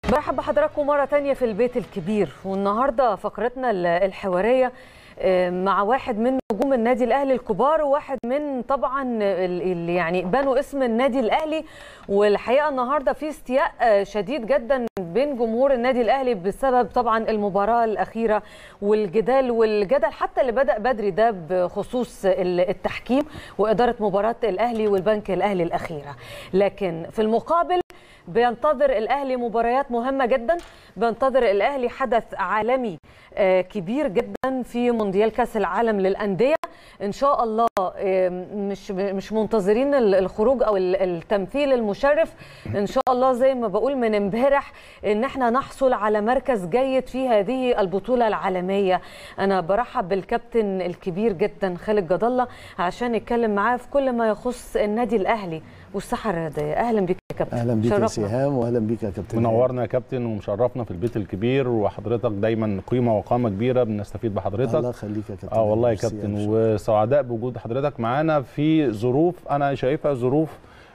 برحب بحضراتكم مرة تانية في البيت الكبير والنهاردة فقرتنا الحوارية مع واحد من نجوم النادي الاهلي الكبار وواحد من طبعا اللي يعني بنوا اسم النادي الاهلي والحقيقه النهارده في استياء شديد جدا بين جمهور النادي الاهلي بسبب طبعا المباراه الاخيره والجدال والجدل حتى اللي بدا بدري ده بخصوص التحكيم واداره مباراه الاهلي والبنك الاهلي الاخيره لكن في المقابل بينتظر الاهلي مباريات مهمه جدا بينتظر الاهلي حدث عالمي كبير جدا في مونديال كاس العالم للانديه ان شاء الله مش مش منتظرين الخروج او التمثيل المشرف ان شاء الله زي ما بقول من امبارح ان احنا نحصل على مركز جيد في هذه البطوله العالميه انا برحب بالكابتن الكبير جدا خالد جد الله عشان نتكلم معاه في كل ما يخص النادي الاهلي والساحه الرياضيه اهلا بك يا كابتن اهلا بيك يا سهام واهلا بيك يا كابتن منورنا يا كابتن ومشرفنا في البيت الكبير وحضرتك دايما قيمه وقامه كبيره بنستفيد بحضرتك الله يخليك يا كابتن اه والله يا كابتن وسعداء بوجود حضرتك معانا في ظروف انا شايفها ظروف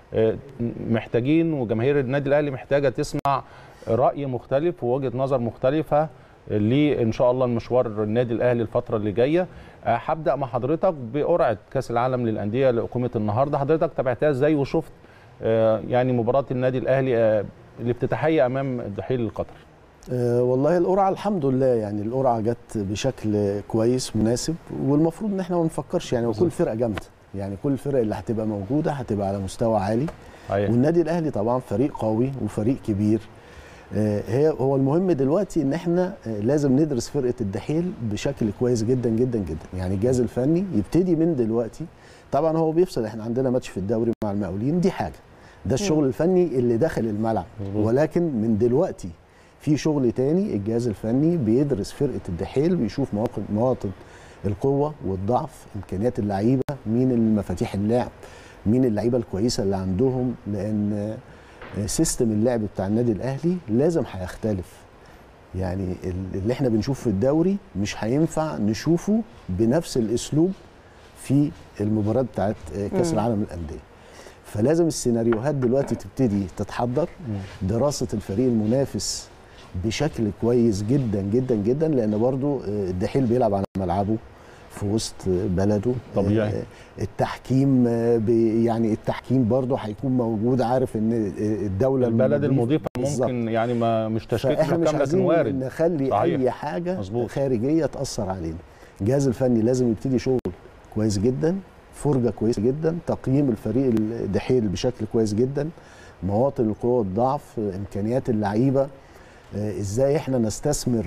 محتاجين وجماهير النادي الاهلي محتاجه تسمع راي مختلف ووجهه نظر مختلفه ليه ان شاء الله المشوار النادي الاهلي الفتره اللي جايه هبدا مع حضرتك بقرعه كاس العالم للانديه اللي اقيمت النهارده حضرتك تابعتها ازاي وشفت يعني مباراه النادي الاهلي الافتتاحيه امام الدحيل القطري أه والله القرعه الحمد لله يعني القرعه جت بشكل كويس مناسب والمفروض ان احنا ما نفكرش يعني وكل فرقه جامده يعني كل الفرق اللي هتبقى موجوده هتبقى على مستوى عالي أيه. والنادي الاهلي طبعا فريق قوي وفريق كبير أه هي هو المهم دلوقتي ان احنا أه لازم ندرس فرقه الدحيل بشكل كويس جدا جدا جدا يعني الجهاز الفني يبتدي من دلوقتي طبعا هو بيفصل احنا عندنا ماتش في الدوري مع المقاولين دي حاجه ده الشغل الفني اللي داخل الملعب ولكن من دلوقتي في شغل تاني الجهاز الفني بيدرس فرقه الدحيل بيشوف مواطن مواطن القوه والضعف امكانيات اللعيبه مين المفاتيح اللعب مين اللعيبه الكويسه اللي عندهم لان سيستم اللعب بتاع النادي الاهلي لازم هيختلف يعني اللي احنا بنشوفه في الدوري مش هينفع نشوفه بنفس الاسلوب في المباراه بتاعت كاس العالم للانديه فلازم السيناريوهات دلوقتي تبتدي تتحضر دراسه الفريق المنافس بشكل كويس جدا جدا جدا لان برضو الدحيل بيلعب على ملعبه في وسط بلده طبيعي التحكيم يعني التحكيم برضه هيكون موجود عارف ان الدوله البلد المضيفه ممكن يعني ما مش تشكيك احنا مش عايزين وارد نخلي صحيح. اي حاجه مزبوط. خارجيه تاثر علينا الجهاز الفني لازم يبتدي شغل كويس جدا فرجه كويسه جدا تقييم الفريق الدحيل بشكل كويس جدا مواطن القوه والضعف امكانيات اللعيبه ازاي احنا نستثمر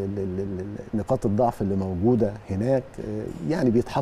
نقاط الضعف اللي موجوده هناك يعني بيتحط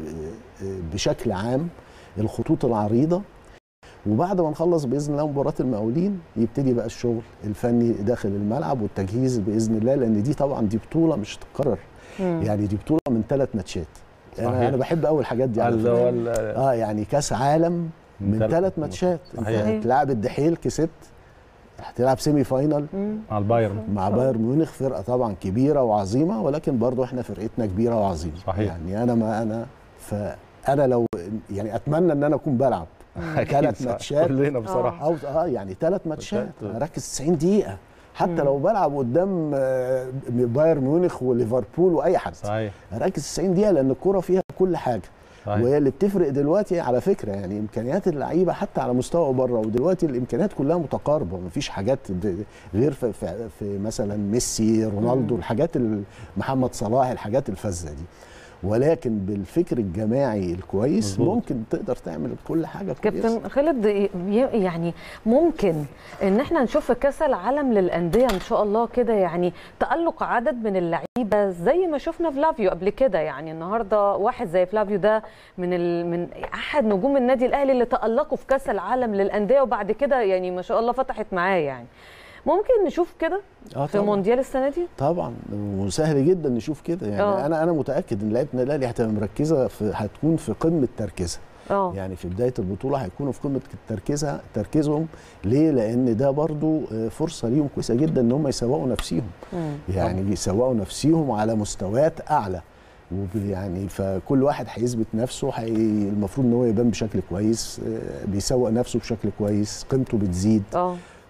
بشكل عام الخطوط العريضه وبعد ما نخلص باذن الله مباراه المقاولين يبتدي بقى الشغل الفني داخل الملعب والتجهيز باذن الله لان دي طبعا دي بطوله مش تتكرر يعني دي بطوله من ثلاث ماتشات انا انا بحب قوي الحاجات دي على اه يعني كاس عالم من ثلاث ماتشات هتلاعب الدحيل كسبت هتلعب سيمي فاينل مع البايرن مع بايرن ميونخ فرقه طبعا كبيره وعظيمه ولكن برضو احنا فرقتنا كبيره وعظيمه صحيح يعني انا ما انا فانا لو يعني اتمنى ان انا اكون بلعب ثلاث ماتشات كلنا بصراحه أو اه يعني ثلاث ماتشات اركز 90 دقيقه حتى مم. لو بلعب قدام بايرن ميونخ وليفربول واي حد صحيح اركز 90 دقيقه لان الكوره فيها كل حاجه صحيح. وهي اللي بتفرق دلوقتي على فكره يعني امكانيات اللعيبه حتى على مستوى بره ودلوقتي الامكانيات كلها متقاربه مفيش حاجات غير في, في, في مثلا ميسي رونالدو الحاجات محمد صلاح الحاجات الفذه دي ولكن بالفكر الجماعي الكويس مزبوط. ممكن تقدر تعمل كل حاجه كويسه كابتن خالد يعني ممكن ان احنا نشوف في كاس العالم للانديه ان شاء الله كده يعني تالق عدد من اللعيبه زي ما شفنا فلافيو قبل كده يعني النهارده واحد زي فلافيو ده من ال... من احد نجوم النادي الاهلي اللي تالقوا في كاس العالم للانديه وبعد كده يعني ما شاء الله فتحت معاه يعني ممكن نشوف كده آه في مونديال السنه دي طبعا وسهل جدا نشوف كده يعني أوه. انا انا متاكد ان لعيبه النادي الاهلي هتبقى مركزه في هتكون في قمه تركيزها أوه. يعني في بدايه البطوله هيكونوا في قمه تركيزها تركيزهم ليه لان ده برضو فرصه ليهم كويسه جدا ان هم يسوقوا نفسيهم مم. يعني بيسوقوا نفسيهم على مستويات اعلى يعني فكل واحد هيثبت نفسه حي... المفروض ان هو يبان بشكل كويس بيسوق نفسه بشكل كويس قيمته بتزيد اه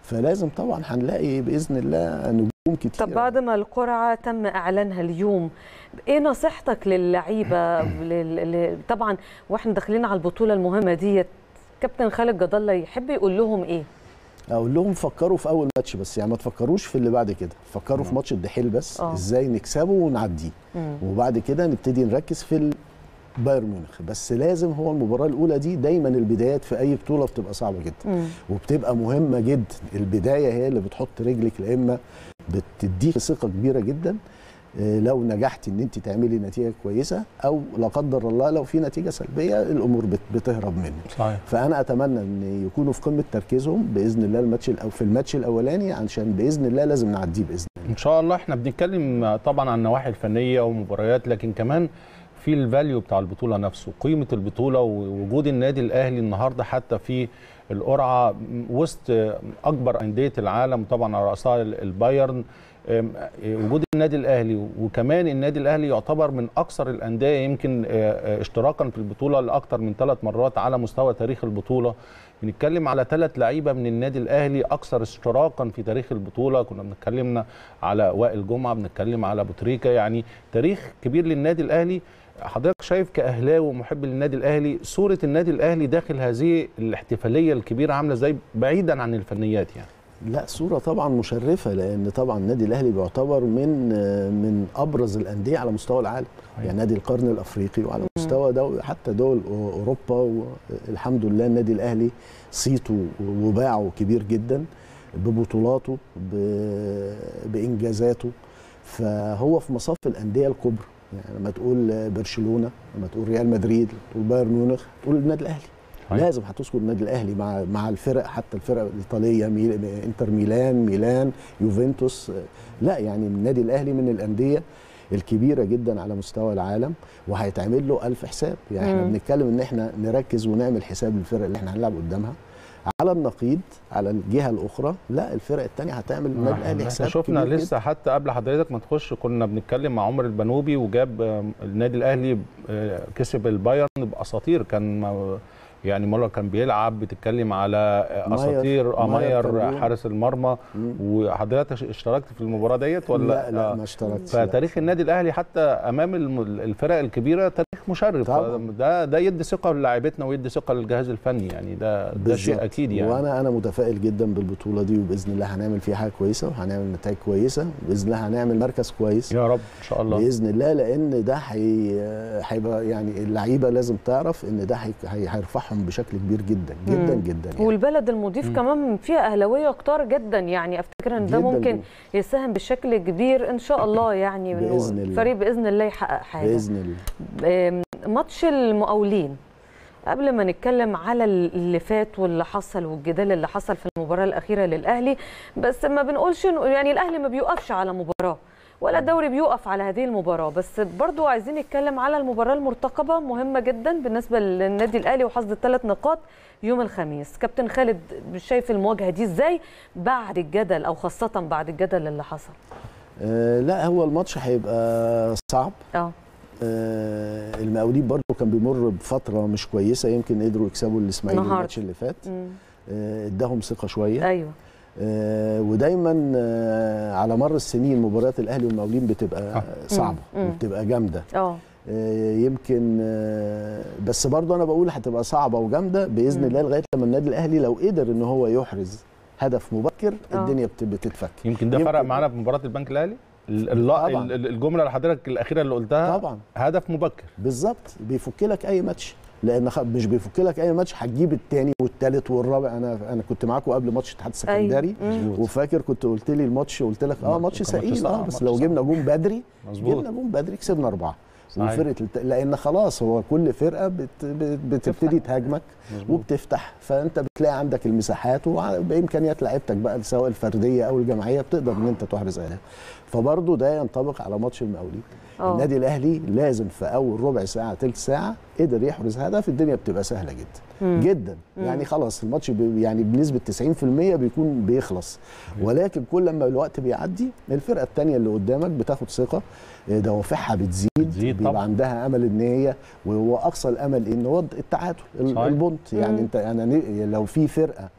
فلازم طبعا هنلاقي باذن الله نجوم كتير طب بعد ما القرعه تم اعلانها اليوم ايه نصيحتك للعيبه لل... ل... طبعا واحنا داخلين على البطوله المهمه ديت كابتن خالد جد الله يحب يقول لهم ايه اقول لهم فكروا في اول ماتش بس يعني ما تفكروش في اللي بعد كده فكروا في ماتش الدحيل بس آه. ازاي نكسبه ونعديه مم. وبعد كده نبتدي نركز في بايرن ميونخ بس لازم هو المباراه الاولى دي دايما البدايات في اي بطوله بتبقى صعبه جدا مم. وبتبقى مهمه جدا البدايه هي اللي بتحط رجلك لا اما بتديك ثقه كبيره جدا آه، لو نجحتي ان انت تعملي نتيجه كويسه او لا قدر الله لو في نتيجه سلبيه الامور بت- بتهرب منك صحيح فانا اتمنى ان يكونوا في قمه تركيزهم باذن الله الماتش الأو في الماتش الاولاني عشان باذن الله لازم نعديه باذن الله ان شاء الله احنا بنتكلم طبعا عن النواحي الفنيه ومباريات لكن كمان في الفاليو بتاع البطوله نفسه قيمه البطوله ووجود النادي الاهلي النهارده حتى في القرعه وسط اكبر انديه العالم طبعا على راسها البايرن أم، وجود النادي الاهلي وكمان النادي الاهلي يعتبر من اكثر الانديه يمكن آه، آه، اشتراكا في البطوله لاكثر من ثلاث مرات على مستوى تاريخ البطوله بنتكلم على ثلاث لعيبه من النادي الاهلي اكثر اشتراكا في تاريخ البطوله كنا بنتكلمنا على وائل جمعه بنتكلم على ابو تريكه يعني تاريخ كبير للنادي الاهلي حضرتك شايف كاهلاوي ومحب للنادي الاهلي صوره النادي الاهلي داخل هذه الاحتفاليه الكبيره عامله ازاي بعيدا عن الفنيات يعني لا صوره طبعا مشرفه لان طبعا النادي الاهلي بيعتبر من من ابرز الانديه على مستوى العالم أيوة. يعني نادي القرن الافريقي وعلى مستوى دول حتى دول اوروبا والحمد لله النادي الاهلي صيته وباعه كبير جدا ببطولاته ب- بانجازاته فهو في مصاف الانديه الكبرى يعني لما تقول برشلونه لما تقول ريال مدريد تقول بايرن ميونخ تقول النادي الاهلي صحيح. لازم هتذكر النادي الاهلي مع مع الفرق حتى الفرق الايطاليه ميل... انتر ميلان ميلان يوفنتوس لا يعني النادي الاهلي من الانديه الكبيره جدا على مستوى العالم وهيتعمل له ألف حساب يعني احنا مم. بنتكلم ان احنا نركز ونعمل حساب للفرق اللي احنا هنلعب قدامها على النقيض على الجهه الاخرى لا الفرق الثانيه هتعمل النادي الاهلي احنا حساب شفنا كبير لسه حتى قبل حضرتك ما تخش كنا بنتكلم مع عمر البنوبي وجاب آه، النادي الاهلي آه، كسب البايرن باساطير كان ما- يعني مره كان بيلعب بتتكلم على آه، ماير. اساطير آه، ماير كان ماير بيقول. حارس المرمى مم. وحضرتك اشتركت في المباراه ديت ولا لا لا آه. ما اشتركتش لا. فتاريخ النادي الاهلي حتى امام الم- الفرق الكبيره تاريخ مشرف طبعا. ده ده يدي ثقه للاعيبتنا ويدي ثقه للجهاز الفني يعني ده ده شيء بالظبط. اكيد يعني وانا انا متفائل جدا بالبطوله دي وباذن الله هنعمل فيها حاجه كويسه وهنعمل نتائج كويسه باذن الله هنعمل مركز كويس يا رب ان شاء الله باذن الله لان ده هي- هيبقى يعني اللعيبه لازم تعرف ان ده هي- هي- هيرفعهم بشكل كبير جدا جدا مم. جدا يعني. والبلد المضيف مم. كمان فيها اهلاويه كتار جدا يعني افتكر ان ده جداً ممكن جداً. يساهم بشكل كبير ان شاء الله يعني إنه بإذن الله. الفريق باذن الله يحقق حاجه باذن الله آم، ماتش المقاولين قبل ما نتكلم على اللي فات واللي حصل والجدال اللي حصل في المباراه الاخيره للاهلي بس ما بنقولش إنه- يعني الاهلي ما بيوقفش على مباراه ولا الدوري بيوقف على هذه المباراه بس برضو عايزين نتكلم على المباراه المرتقبه مهمه جدا بالنسبه للنادي الاهلي وحصد الثلاث نقاط يوم الخميس كابتن خالد شايف المواجهه دي ازاي بعد الجدل او خاصه بعد الجدل اللي حصل آه لا هو الماتش هيبقى صعب اه آه المقاولين برضو كان بيمر بفتره مش كويسه يمكن قدروا يكسبوا الاسماعيلي النهاردة. الماتش اللي فات مم. آه، اداهم ثقه شويه ايوه آه، ودايما آه، على مر السنين مباريات الاهلي والمقاولين بتبقى آه. صعبه مم. وبتبقى جامده اه آه، يمكن آه، بس برضه انا بقول هتبقى صعبه وجامده باذن مم. الله لغايه لما النادي الاهلي لو قدر ان هو يحرز هدف مبكر آه. الدنيا بت- بتتفك يمكن ده يمكن- فرق معانا في مباراه البنك الاهلي ال- الل- طبعاً. ال- الجمله اللي حضرتك الاخيره اللي قلتها طبعا هدف مبكر بالظبط بيفك لك اي ماتش لان خ- مش بيفك لك اي ماتش هتجيب الثاني والثالث والرابع انا انا كنت معاكم قبل ماتش الاتحاد السكندري مم. وفاكر كنت قلت لي الماتش قلت لك اه ماتش- ماتش كان ماتش سئيل اه صعب، بس ماتش لو صعب. جبنا جون بدري مظبوط جبنا جون بدري كسبنا اربعه صحيح. وفرقه الت... لان خلاص هو كل فرقه بت... بت... بتبتدي تهاجمك مظبوط. وبتفتح فانت بتلاقي عندك المساحات وبامكانيات لعيبتك بقى سواء الفرديه او الجماعيه بتقدر ان انت تحرز اهداف فبرضه ده ينطبق على ماتش المقاولين آه. النادي الاهلي لازم في اول ربع ساعه ثلث ساعه قدر يحرز هدف الدنيا بتبقى سهله جدا مم. جدا مم. يعني خلاص الماتش بي يعني بنسبه 90% بيكون بيخلص ولكن كل ما الوقت بيعدي الفرقه الثانيه اللي قدامك بتاخد ثقه آه، دوافعها بتزيد, بتزيد بيبقى طبعا. عندها امل ان هي وهو اقصى الامل ان هو التعادل ال- صحيح. البونت يعني مم. انت انا ن- لو في فرقه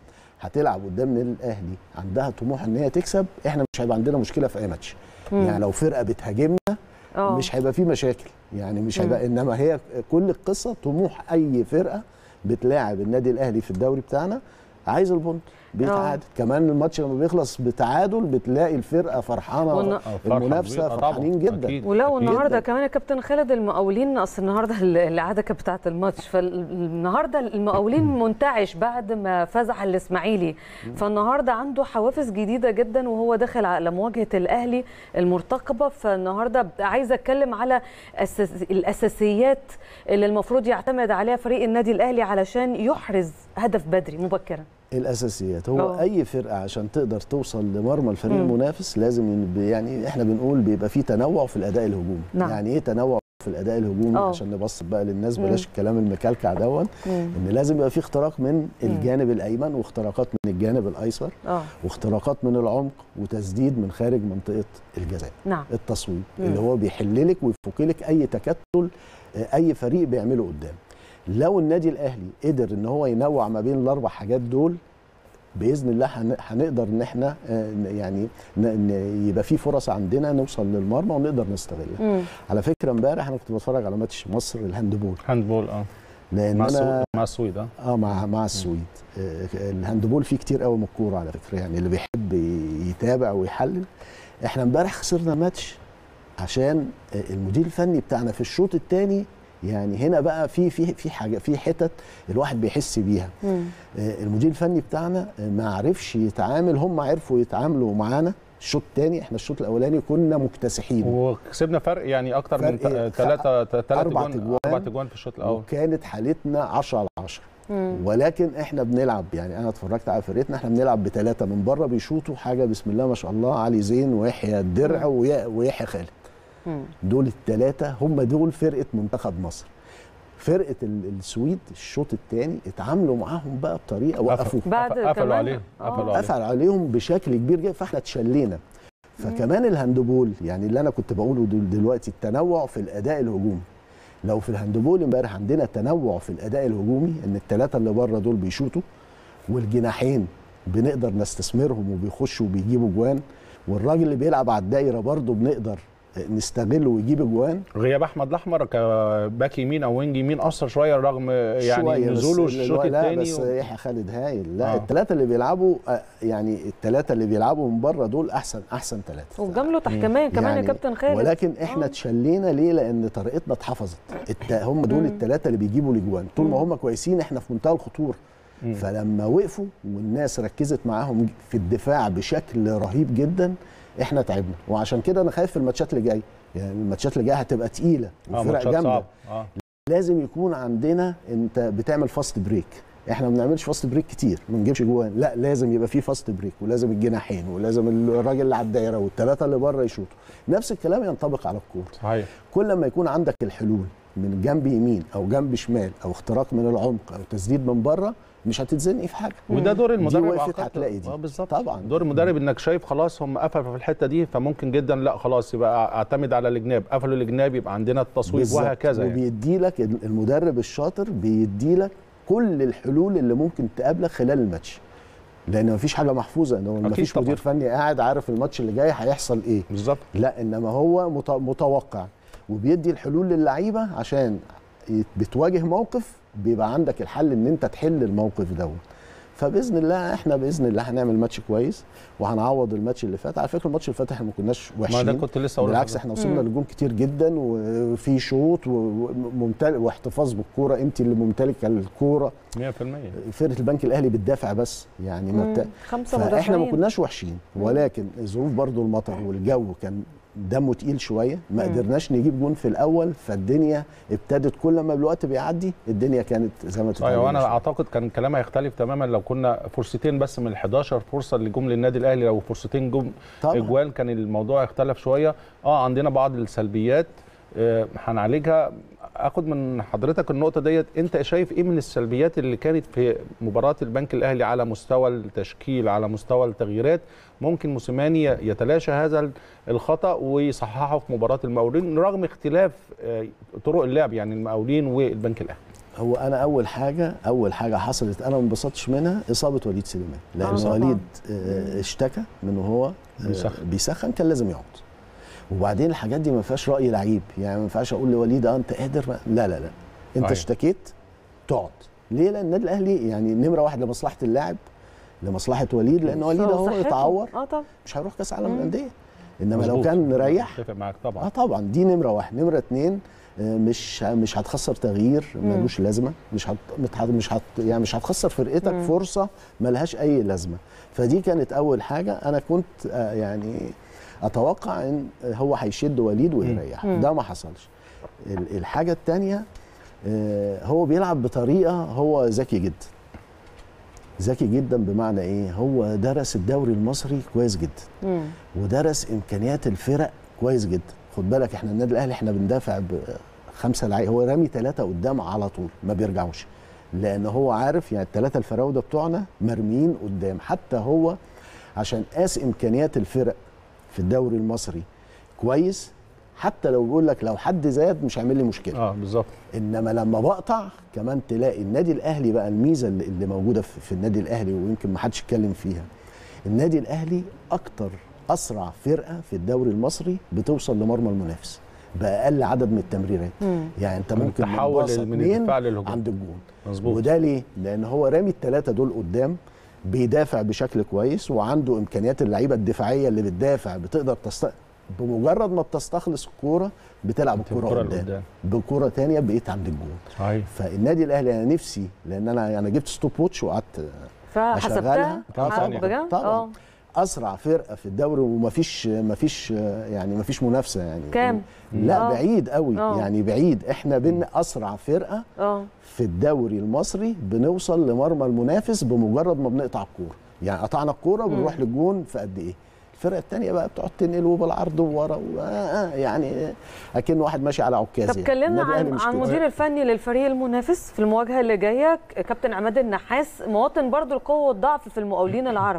هتلعب قدام النادي الاهلي عندها طموح ان هي تكسب احنا مش هيبقى عندنا مشكله في اي ماتش مم. يعني لو فرقه بتهاجمنا اه مش هيبقى في مشاكل يعني مش مم. هيبقى انما هي كل القصه طموح اي فرقه بتلاعب النادي الاهلي في الدوري بتاعنا عايز البونت بيتعادل كمان الماتش لما بيخلص بتعادل بتلاقي الفرقه فرحانه والن- آه، فرحة المنافسه كبيرة. آه، طبعاً. فرحانين جدا أكيد. ولو أكيد. النهارده جداً. كمان يا كابتن خالد المقاولين اصل النهارده القعده كانت بتاعه الماتش فالنهارده المقاولين منتعش بعد ما فاز على الاسماعيلي فالنهارده عنده حوافز جديده جدا وهو داخل على مواجهه الاهلي المرتقبه فالنهارده عايزه اتكلم على أساس الاساسيات اللي المفروض يعتمد عليها فريق النادي الاهلي علشان يحرز هدف بدري مبكرا الاساسيات هو أوه. اي فرقه عشان تقدر توصل لمرمى الفريق مم. المنافس لازم يبقى- يعني احنا بنقول بيبقى في تنوع في الاداء الهجومي نعم. يعني ايه تنوع في الاداء الهجومي أوه. عشان نبسط بقى للناس مم. بلاش الكلام المكلكع دون ان لازم يبقى في اختراق من الجانب الايمن واختراقات من الجانب الايسر اه واختراقات من العمق وتسديد من خارج منطقه الجزاء نعم التصويب مم. اللي هو بيحللك ويفكلك اي تكتل آه، اي فريق بيعمله قدام لو النادي الاهلي قدر ان هو ينوع ما بين الاربع حاجات دول باذن الله هن- هنقدر ان احنا آه، ن- يعني ن- ن- يبقى في فرص عندنا نوصل للمرمى ونقدر نستغلها مم. على فكره امبارح انا كنت بتفرج على ماتش مصر الهاندبول هاندبول اه لان مع انا السويد مع السويد اه اه مع مع السويد آه، الهاندبول فيه كتير قوي من الكوره على فكره يعني اللي بيحب يتابع ويحلل احنا امبارح خسرنا ماتش عشان آه، المدير الفني بتاعنا في الشوط الثاني يعني هنا بقى في في في حاجه في حتت الواحد بيحس بيها مم. آه، المدير الفني بتاعنا آه، ما عرفش يتعامل هم عرفوا يتعاملوا معانا الشوط الثاني احنا الشوط الاولاني كنا مكتسحين وكسبنا فرق يعني اكتر من فرق إيه؟ ثلاثة ثلاثة أربع جوان تجوان. اربع تجوان في الشوط الاول وكانت حالتنا 10 على 10 مم. ولكن احنا بنلعب يعني انا اتفرجت على فرقتنا احنا بنلعب بثلاثه من بره بيشوطوا حاجه بسم الله ما شاء الله علي زين ويحيى الدرع ويا- ويحيى خالد مم. دول الثلاثه هم دول فرقه منتخب مصر فرقه ال- السويد الشوط الثاني اتعاملوا معاهم بقى بطريقه وقفوا بعد قفلوا كمان- عليه آه. قفلوا عليه قفل عليهم بشكل كبير جدا فاحنا اتشلينا فكمان الهاندبول يعني اللي انا كنت بقوله دل- دلوقتي التنوع في الاداء الهجومي لو في الهاندبول امبارح عندنا تنوع في الاداء الهجومي ان الثلاثه اللي بره دول بيشوطوا والجناحين بنقدر نستثمرهم وبيخشوا وبيجيبوا جوان والراجل اللي بيلعب على الدايره برضه بنقدر نستغله ويجيب جوان غياب احمد الاحمر كباك يمين او وينج يمين اثر شويه رغم يعني شوية بس نزوله ال- الشوط لا الثاني بس يحيى خالد هايل لا آه. الثلاثه اللي بيلعبوا آه، يعني الثلاثه اللي بيلعبوا من بره دول احسن احسن ثلاثه وجمله تحكيميه كمان يا كابتن خالد ولكن احنا آه. اتشلينا ليه لان طريقتنا اتحفظت الت... هم دول مم. الثلاثه اللي بيجيبوا الاجوان طول ما هم كويسين احنا في منتهى الخطوره مم. فلما وقفوا والناس ركزت معاهم في الدفاع بشكل رهيب جدا احنا تعبنا وعشان كده انا خايف في الماتشات اللي جايه يعني الماتشات اللي جايه هتبقى تقيله اه وفرق ماتشات جامده صعبه اه لازم يكون عندنا انت بتعمل فاست بريك احنا ما بنعملش فاست بريك كتير ما بنجيبش جوان لا لازم يبقى في فاست بريك ولازم الجناحين ولازم الراجل اللي على الدايره والثلاثه اللي بره يشوطوا نفس الكلام ينطبق على الكوره صحيح كل ما يكون عندك الحلول من جنب يمين او جنب شمال او اختراق من العمق او تسديد من بره مش هتتزنقي في حاجه وده دور المدرب وقفت أعتقد. هتلاقي دي. اه بالظبط طبعا. دور المدرب انك شايف خلاص هم قفلوا في الحته دي فممكن جدا لا خلاص يبقى اعتمد على الجناب قفلوا الجناب يبقى عندنا التصويب بالظبط. وهكذا يعني. وبيدي لك المدرب الشاطر بيدي لك كل الحلول اللي ممكن تقابلك خلال الماتش لان مفيش حاجه محفوظه انه أكيد مفيش طبعاً. مدير فني قاعد عارف الماتش اللي جاي هيحصل ايه بالظبط لا انما هو مت- متوقع وبيدي الحلول للعيبه عشان يت- بتواجه موقف بيبقى عندك الحل ان انت تحل الموقف دوت فباذن الله احنا باذن الله هنعمل ماتش كويس وهنعوض الماتش اللي فات على فكره الماتش اللي فات احنا ما كناش ما وحشين ده كنت لسه اقول بالعكس احنا وصلنا لجون كتير جدا وفي شوط وممتلك واحتفاظ بالكوره انت اللي ممتلكه الكوره 100% فرقه البنك الاهلي بتدافع بس يعني ما مم. بت... خمسه فاحنا ما مدافعين كناش وحشين ولكن ظروف برضو المطر والجو كان دمه تقيل شويه ما مم. قدرناش نجيب جون في الاول فالدنيا ابتدت كل ما الوقت بيعدي الدنيا كانت زي ما صحيح تتعلم وانا اعتقد كان كلامها يختلف تماما لو كنا فرصتين بس من ال 11 فرصه اللي جم للنادي الاهلي لو فرصتين جم طبعا اجوال كان الموضوع اختلف شويه اه عندنا بعض السلبيات آه، هنعالجها اخد من حضرتك النقطه ديت انت شايف ايه من السلبيات اللي كانت في مباراه البنك الاهلي على مستوى التشكيل على مستوى التغييرات ممكن موسيماني يتلاشى هذا الخطا ويصححه في مباراه المقاولين رغم اختلاف آه، طرق اللعب يعني المقاولين والبنك الاهلي هو انا اول حاجه اول حاجه حصلت انا ما انبسطتش منها اصابه وليد سليمان لان آه، طبعاً. وليد آه، اشتكى من وهو آه، بيسخن. بيسخن كان لازم يقعد وبعدين الحاجات دي ما فيهاش راي لعيب يعني ما ينفعش اقول لوليد اه انت قادر ما- لا لا لا انت صحيح. اشتكيت تقعد ليه لان النادي الاهلي يعني نمره واحد لمصلحه اللاعب لمصلحه وليد لان وليد اهو صحته. اتعور اه طبعا مش هيروح كاس عالم مم. للانديه انما لو مظبوط. كان ريح اتفق معاك اه طبعا طبعا دي نمره واحد نمره اتنين آه، مش مش هتخسر تغيير ملوش لازمه مش هت مش هت مش هت يعني مش هتخسر فرقتك مم. فرصه ملهاش اي لازمه فدي كانت اول حاجه انا كنت آه، يعني اتوقع ان هو هيشد وليد ويريح مم. ده ما حصلش ال- الحاجه الثانيه هو بيلعب بطريقه هو ذكي جدا ذكي جدا بمعنى ايه هو درس الدوري المصري كويس جدا مم. ودرس امكانيات الفرق كويس جدا خد بالك احنا النادي الاهلي احنا بندافع بخمسه لعيبه هو رامي ثلاثه قدام على طول ما بيرجعوش لان هو عارف يعني الثلاثه الفراوده بتوعنا مرميين قدام حتى هو عشان قاس امكانيات الفرق في الدوري المصري كويس حتى لو بيقول لك لو حد زاد مش هيعمل لي مشكله اه بالظبط انما لما بقطع كمان تلاقي النادي الاهلي بقى الميزه اللي اللي موجوده في في النادي الاهلي ويمكن ما حدش اتكلم فيها النادي الاهلي اكتر اسرع فرقه في الدوري المصري بتوصل لمرمى المنافس باقل عدد من التمريرات مم. يعني انت من ممكن التحول باصة من اتنين الدفاع للهجوم. عند الجون مظبوط وده ليه لان هو رامي الثلاثه دول قدام بيدافع بشكل كويس وعنده امكانيات اللعيبه الدفاعيه اللي بتدافع بتقدر تست... بمجرد ما بتستخلص الكوره بتلعب الكوره الكرة قدام لقدام. بكوره تانية بقيت عند الجون صحيح فالنادي الاهلي انا نفسي لان انا انا جبت ستوب ووتش وقعدت فحسبتها أشغلها. كام آه، ثانية؟ بجد؟ طبعاً. اه اسرع فرقه في الدوري ومفيش مفيش يعني مفيش منافسه يعني كام؟ لا آه. بعيد قوي آه. يعني بعيد احنا بين اسرع فرقه اه في الدوري المصري بنوصل لمرمى المنافس بمجرد ما بنقطع الكوره يعني قطعنا الكوره وبنروح للجون في قد ايه الفرقه الثانيه بقى بتقعد تنقل بالعرض وورا و- آه آه يعني اكن واحد ماشي على عكاز طب يعني. كلمنا النادي الأهلي عن مش عن كده. المدير الفني للفريق المنافس في المواجهه اللي جايه كابتن عماد النحاس مواطن برضو القوه والضعف في المقاولين العرب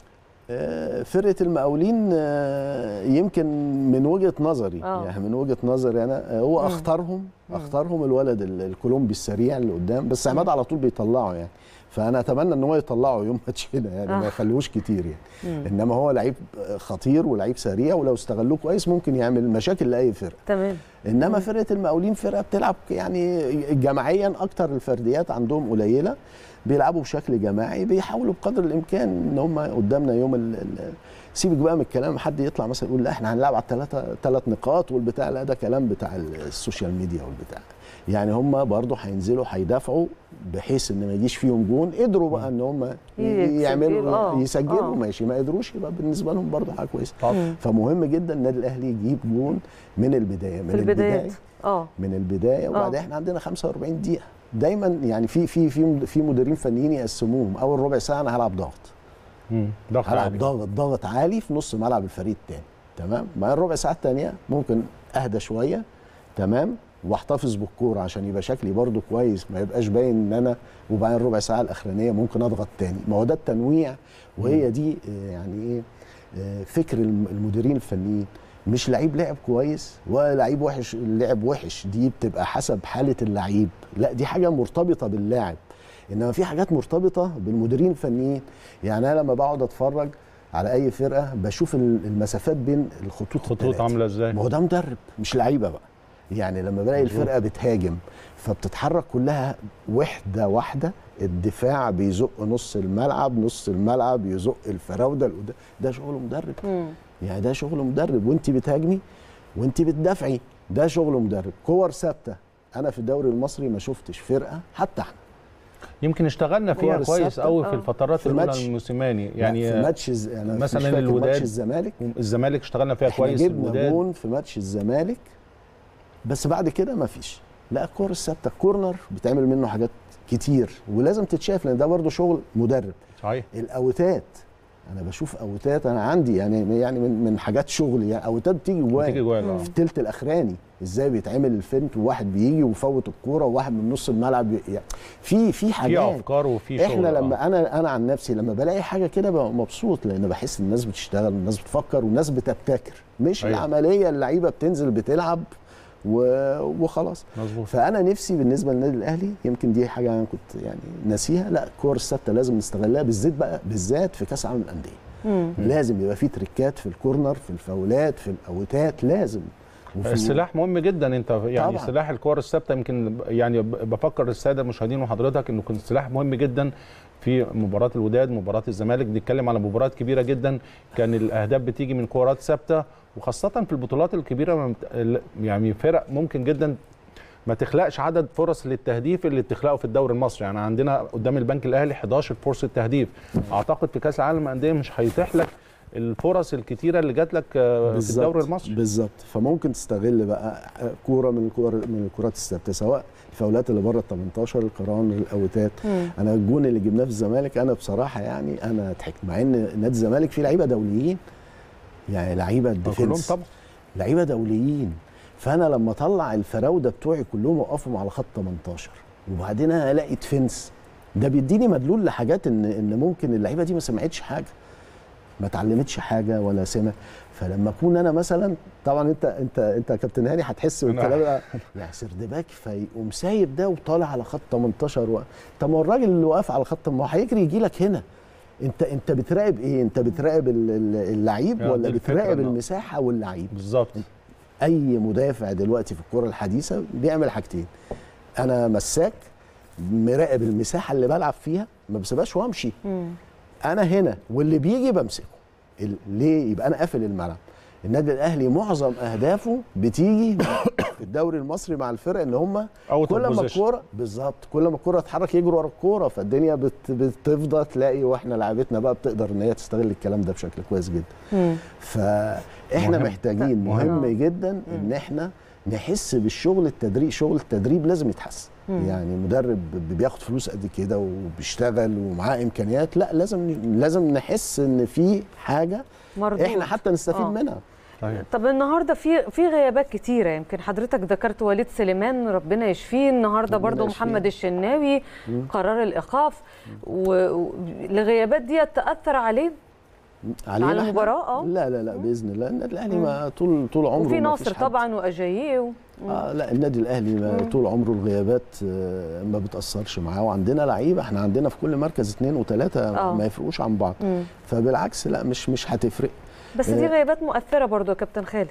آه، فرقه المقاولين آه، يمكن من وجهه نظري آه. يعني من وجهه نظري انا آه، هو اختارهم اختارهم الولد ال- الكولومبي السريع اللي قدام بس عماد على طول بيطلعه يعني فانا اتمنى ان هو يطلعه يوم ماتش هنا يعني آه. ما يخليهوش كتير يعني انما هو لعيب خطير ولعيب سريع ولو استغلوه كويس ممكن يعمل مشاكل لاي فرقه تمام انما فرقه المقاولين فرقه بتلعب يعني جماعيا اكتر الفرديات عندهم قليله بيلعبوا بشكل جماعي بيحاولوا بقدر الامكان ان هم قدامنا يوم ال ال سيبك بقى من الكلام حد يطلع مثلا يقول لا احنا هنلعب على الثلاثه ثلاث نقاط والبتاع لا ده كلام بتاع السوشيال ميديا والبتاع يعني هم برضو هينزلوا هيدافعوا بحيث ان ما يجيش فيهم جون قدروا بقى ان هم يسجلوا، يعملوا آه، يسجلوا آه. ماشي ما قدروش يبقى بالنسبه لهم برضو حاجه كويسه طبعا فمهم جدا النادي الاهلي يجيب جون من البدايه من في البدايات اه من البدايه وبعدين احنا عندنا 45 دقيقه دايما يعني في في في في مديرين فنيين يقسموهم اول ربع ساعه انا هلعب ضغط مم. ضغط هلعب عالي ضغط ضغط عالي في نص ملعب الفريق الثاني تمام بعدين الربع ساعه الثانيه ممكن اهدى شويه تمام واحتفظ بالكوره عشان يبقى شكلي برده كويس ما يبقاش باين ان انا وبعدين الربع ساعه الاخرانيه ممكن اضغط تاني ما هو ده التنويع وهي دي آه، يعني ايه آه، فكر الم- المديرين الفنيين مش لعيب لعب كويس ولا لعيب وحش لعب وحش دي بتبقى حسب حاله اللعيب لا دي حاجه مرتبطه باللاعب انما في حاجات مرتبطه بالمديرين الفنيين يعني انا لما بقعد اتفرج على اي فرقه بشوف ال- المسافات بين الخطوط خطوط التلاتة. عامله ازاي ما هو ده مدرب مش لعيبه بقى يعني لما بلاقي مظبوط. الفرقه بتهاجم فبتتحرك كلها وحده واحده الدفاع بيزق نص الملعب نص الملعب يزق الفراوده لقدام. ده شغل مدرب مم. يعني ده شغل مدرب وانت بتهاجمي وانت بتدافعي ده شغل مدرب كور ثابته انا في الدوري المصري ما شفتش فرقه حتى احنا يمكن اشتغلنا فيها كور كويس الثابتة. قوي آه. في الفترات في الاولى الماتش. الموسيماني يعني يعني في ماتش الز- انا مش مثلاً فاكر الوداد ماتش الزمالك الزمالك اشتغلنا فيها احنا كويس جبنا الوداد جون في ماتش الزمالك بس بعد كده ما فيش لا الكور الثابته الكورنر بيتعمل منه حاجات كتير ولازم تتشاف لان ده برضو شغل مدرب صحيح الاوتات انا بشوف اوتات انا عندي يعني يعني من من حاجات شغلي يعني اوتات بتيجي بتيجي جوايا جوال اه في الثلث الاخراني ازاي بيتعمل الفنت وواحد بيجي ويفوت الكوره وواحد من نص الملعب ي- يعني في في في حاجات افكار وفي شغل احنا آه. لما انا انا عن نفسي لما بلاقي حاجه كده ببقى مبسوط لان بحس الناس بتشتغل والناس بتفكر والناس بتبتكر مش أيوة. أيوة. العمليه اللعيبه بتنزل بتلعب و- وخلاص مظبوط فانا نفسي بالنسبه للنادي الاهلي يمكن دي حاجه انا كنت يعني ناسيها لا الكور الثابته لازم نستغلها بالذات بقى بالذات في كاس العالم للانديه مم. لازم يبقى في تريكات في الكورنر في الفاولات في الاوتات لازم وفي- السلاح مهم جدا انت يعني طبعاً. سلاح الكور الثابته يمكن يعني ب- بفكر الساده المشاهدين وحضرتك انه كان سلاح مهم جدا في مباراه الوداد مباراه الزمالك بنتكلم على مباريات كبيره جدا كان الاهداف بتيجي من كورات ثابته وخاصه في البطولات الكبيره ما بت- ال- يعني فرق ممكن جدا ما تخلقش عدد فرص للتهديف اللي بتخلقه في الدوري المصري يعني عندنا قدام البنك الاهلي 11 فرصه تهديف اعتقد في كاس العالم للانديه مش هيتيح لك الفرص الكتيره اللي جات لك آه، في بالظبط، الدوري المصري بالظبط فممكن تستغل بقى كوره من الكور من الكرات الثابته سواء الفاولات اللي بره ال 18 القران الاوتات مم. انا الجون اللي جبناه في الزمالك انا بصراحه يعني انا ضحكت مع ان نادي الزمالك فيه لعيبه دوليين يعني لعيبه كلهم الديفنس طبعا لعيبه دوليين فانا لما اطلع الفراوده بتوعي كلهم اوقفهم على خط 18 وبعدين انا الاقي ديفنس ده بيديني مدلول لحاجات ان ان ممكن اللعيبه دي ما سمعتش حاجه ما اتعلمتش حاجه ولا سمع فلما اكون انا مثلا طبعا انت انت انت يا كابتن هاني هتحس بالكلام ده يعني سردباك فيقوم سايب ده وطالع على خط 18 و... طب ما هو الراجل اللي واقف على خط ما هو هيجري يجي لك هنا انت انت بتراقب ايه انت بتراقب ال- ال- اللعيب يعني ولا دي الفكرة بتراقب إنه- المساحه واللعيب بالظبط اي مدافع دلوقتي في الكره الحديثه بيعمل حاجتين انا مساك مراقب المساحه اللي بلعب فيها ما بسيبهاش وامشي مم. انا هنا واللي بيجي بمسكه ال- ليه يبقى انا قافل الملعب النادي الاهلي معظم اهدافه بتيجي في الدوري المصري مع الفرق ان هم Out of كل ما position. الكوره بالظبط كل ما الكوره تتحرك يجروا ورا الكوره فالدنيا بت بتفضى تلاقي واحنا لعبتنا بقى بتقدر ان هي تستغل الكلام ده بشكل كويس جدا مم. فاحنا مهم. محتاجين مهم. مهم جدا ان احنا نحس بالشغل التدريب شغل التدريب لازم يتحسن مم. يعني مدرب بياخد فلوس قد كده وبيشتغل ومعاه امكانيات لا لازم لازم نحس ان في حاجه مردود. احنا حتى نستفيد آه. منها صحيح طب النهارده في في غيابات كتيره يمكن حضرتك ذكرت وليد سليمان ربنا يشفيه النهارده ربنا برضو يشفيه. محمد الشناوي قرار الايقاف والغيابات دي تاثر عليه علينا على إحنا؟ المباراة؟ آه. لا لا لا باذن الله النادي الاهلي ما طول طول عمره وفي ما ناصر فيش حد. طبعا واجاييه و... آه لا النادي الاهلي ما طول عمره الغيابات آه، ما بتاثرش معاه وعندنا لعيبه احنا عندنا في كل مركز اثنين وثلاثه آه. ما يفرقوش عن بعض مم. فبالعكس لا مش مش هتفرق بس دي آه. غيابات مؤثره برضو يا كابتن خالد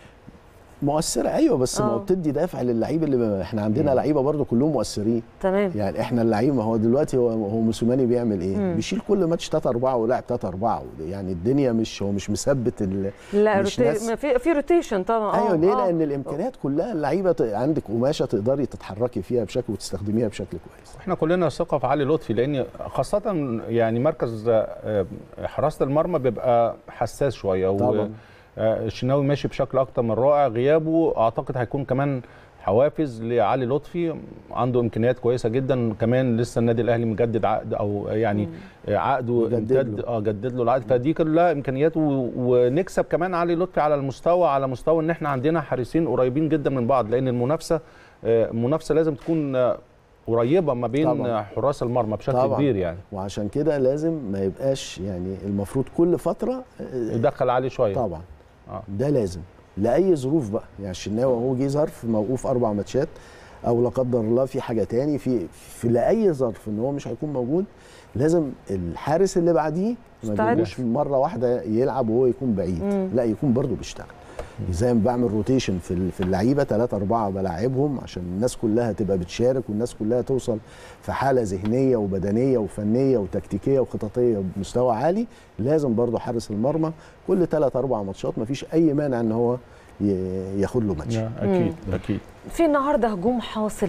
مؤثره ايوه بس ما هو آه. بتدي دافع للعيب اللي ما احنا عندنا لعيبه برضو كلهم مؤثرين تمام يعني احنا اللعيب ما هو دلوقتي هو هو موسيماني بيعمل ايه؟ مم. بيشيل كل ماتش 3 4 ولاعب 3 4 يعني الدنيا مش هو مش مثبت ال... لا مش روتي... ناس- ما في في روتيشن طبعا ايوه آه، ليه؟ آه. لان الامكانيات كلها اللعيبه ت- عندك قماشه تقدري تتحركي فيها بشكل وتستخدميها بشكل كويس. احنا كلنا ثقه في علي لطفي لان خاصه يعني مركز آه، حراسه المرمى بيبقى حساس شويه و- طبعا. آه، الشناوي ماشي بشكل اكتر من رائع غيابه اعتقد هيكون كمان حوافز لعلي لطفي عنده امكانيات كويسه جدا كمان لسه النادي الاهلي مجدد عقد او يعني آه، عقده مجدد امتد له. اه جدد له العقد فدي كلها امكانيات و- ونكسب كمان علي لطفي على المستوى على مستوى ان احنا عندنا حارسين قريبين جدا من بعض لان المنافسه آه، المنافسه لازم تكون آه، قريبه ما بين طبعاً. حراس المرمى بشكل طبعاً. كبير يعني وعشان كده لازم ما يبقاش يعني المفروض كل فتره آه، يدخل عليه شويه طبعا آه. ده لازم لاي ظروف بقى يعني الشناوي هو جه ظرف موقوف اربع ماتشات او لا قدر الله في حاجه تاني في في لاي ظرف ان هو مش هيكون موجود لازم الحارس اللي بعديه ما يستعد. يجيبوش مره واحده يلعب وهو يكون بعيد مم. لا يكون برضه بيشتغل زي ما بعمل روتيشن في ال- في اللعيبه ثلاثة أربعة بلاعبهم عشان الناس كلها تبقى بتشارك والناس كلها توصل في حالة ذهنية وبدنية وفنية وتكتيكية وخططية بمستوى عالي لازم برضه حارس المرمى كل ثلاث أربع ماتشات مفيش أي مانع إن هو ي- ياخد له ماتش اكيد اكيد في النهارده هجوم حاصل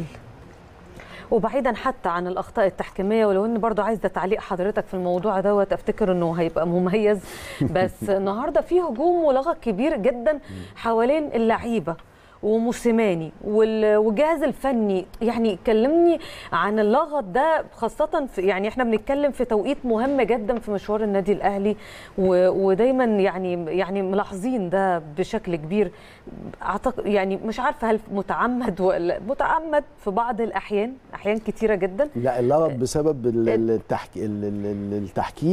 وبعيدا حتى عن الاخطاء التحكيميه ولو ان برضو عايزه تعليق حضرتك في الموضوع دوت افتكر انه هيبقى مميز بس النهارده في هجوم ولغط كبير جدا حوالين اللعيبه وموسيماني وال- والجهاز الفني يعني كلمني عن اللغط ده خاصة في يعني احنا بنتكلم في توقيت مهم جدا في مشوار النادي الأهلي و- ودايما يعني يعني ملاحظين ده بشكل كبير اعتقد يعني مش عارفة هل متعمد ولا متعمد في بعض الأحيان أحيان كتيرة جدا لا اللغط بسبب ال- ال- التحك... ال- ال- ال- التحكيم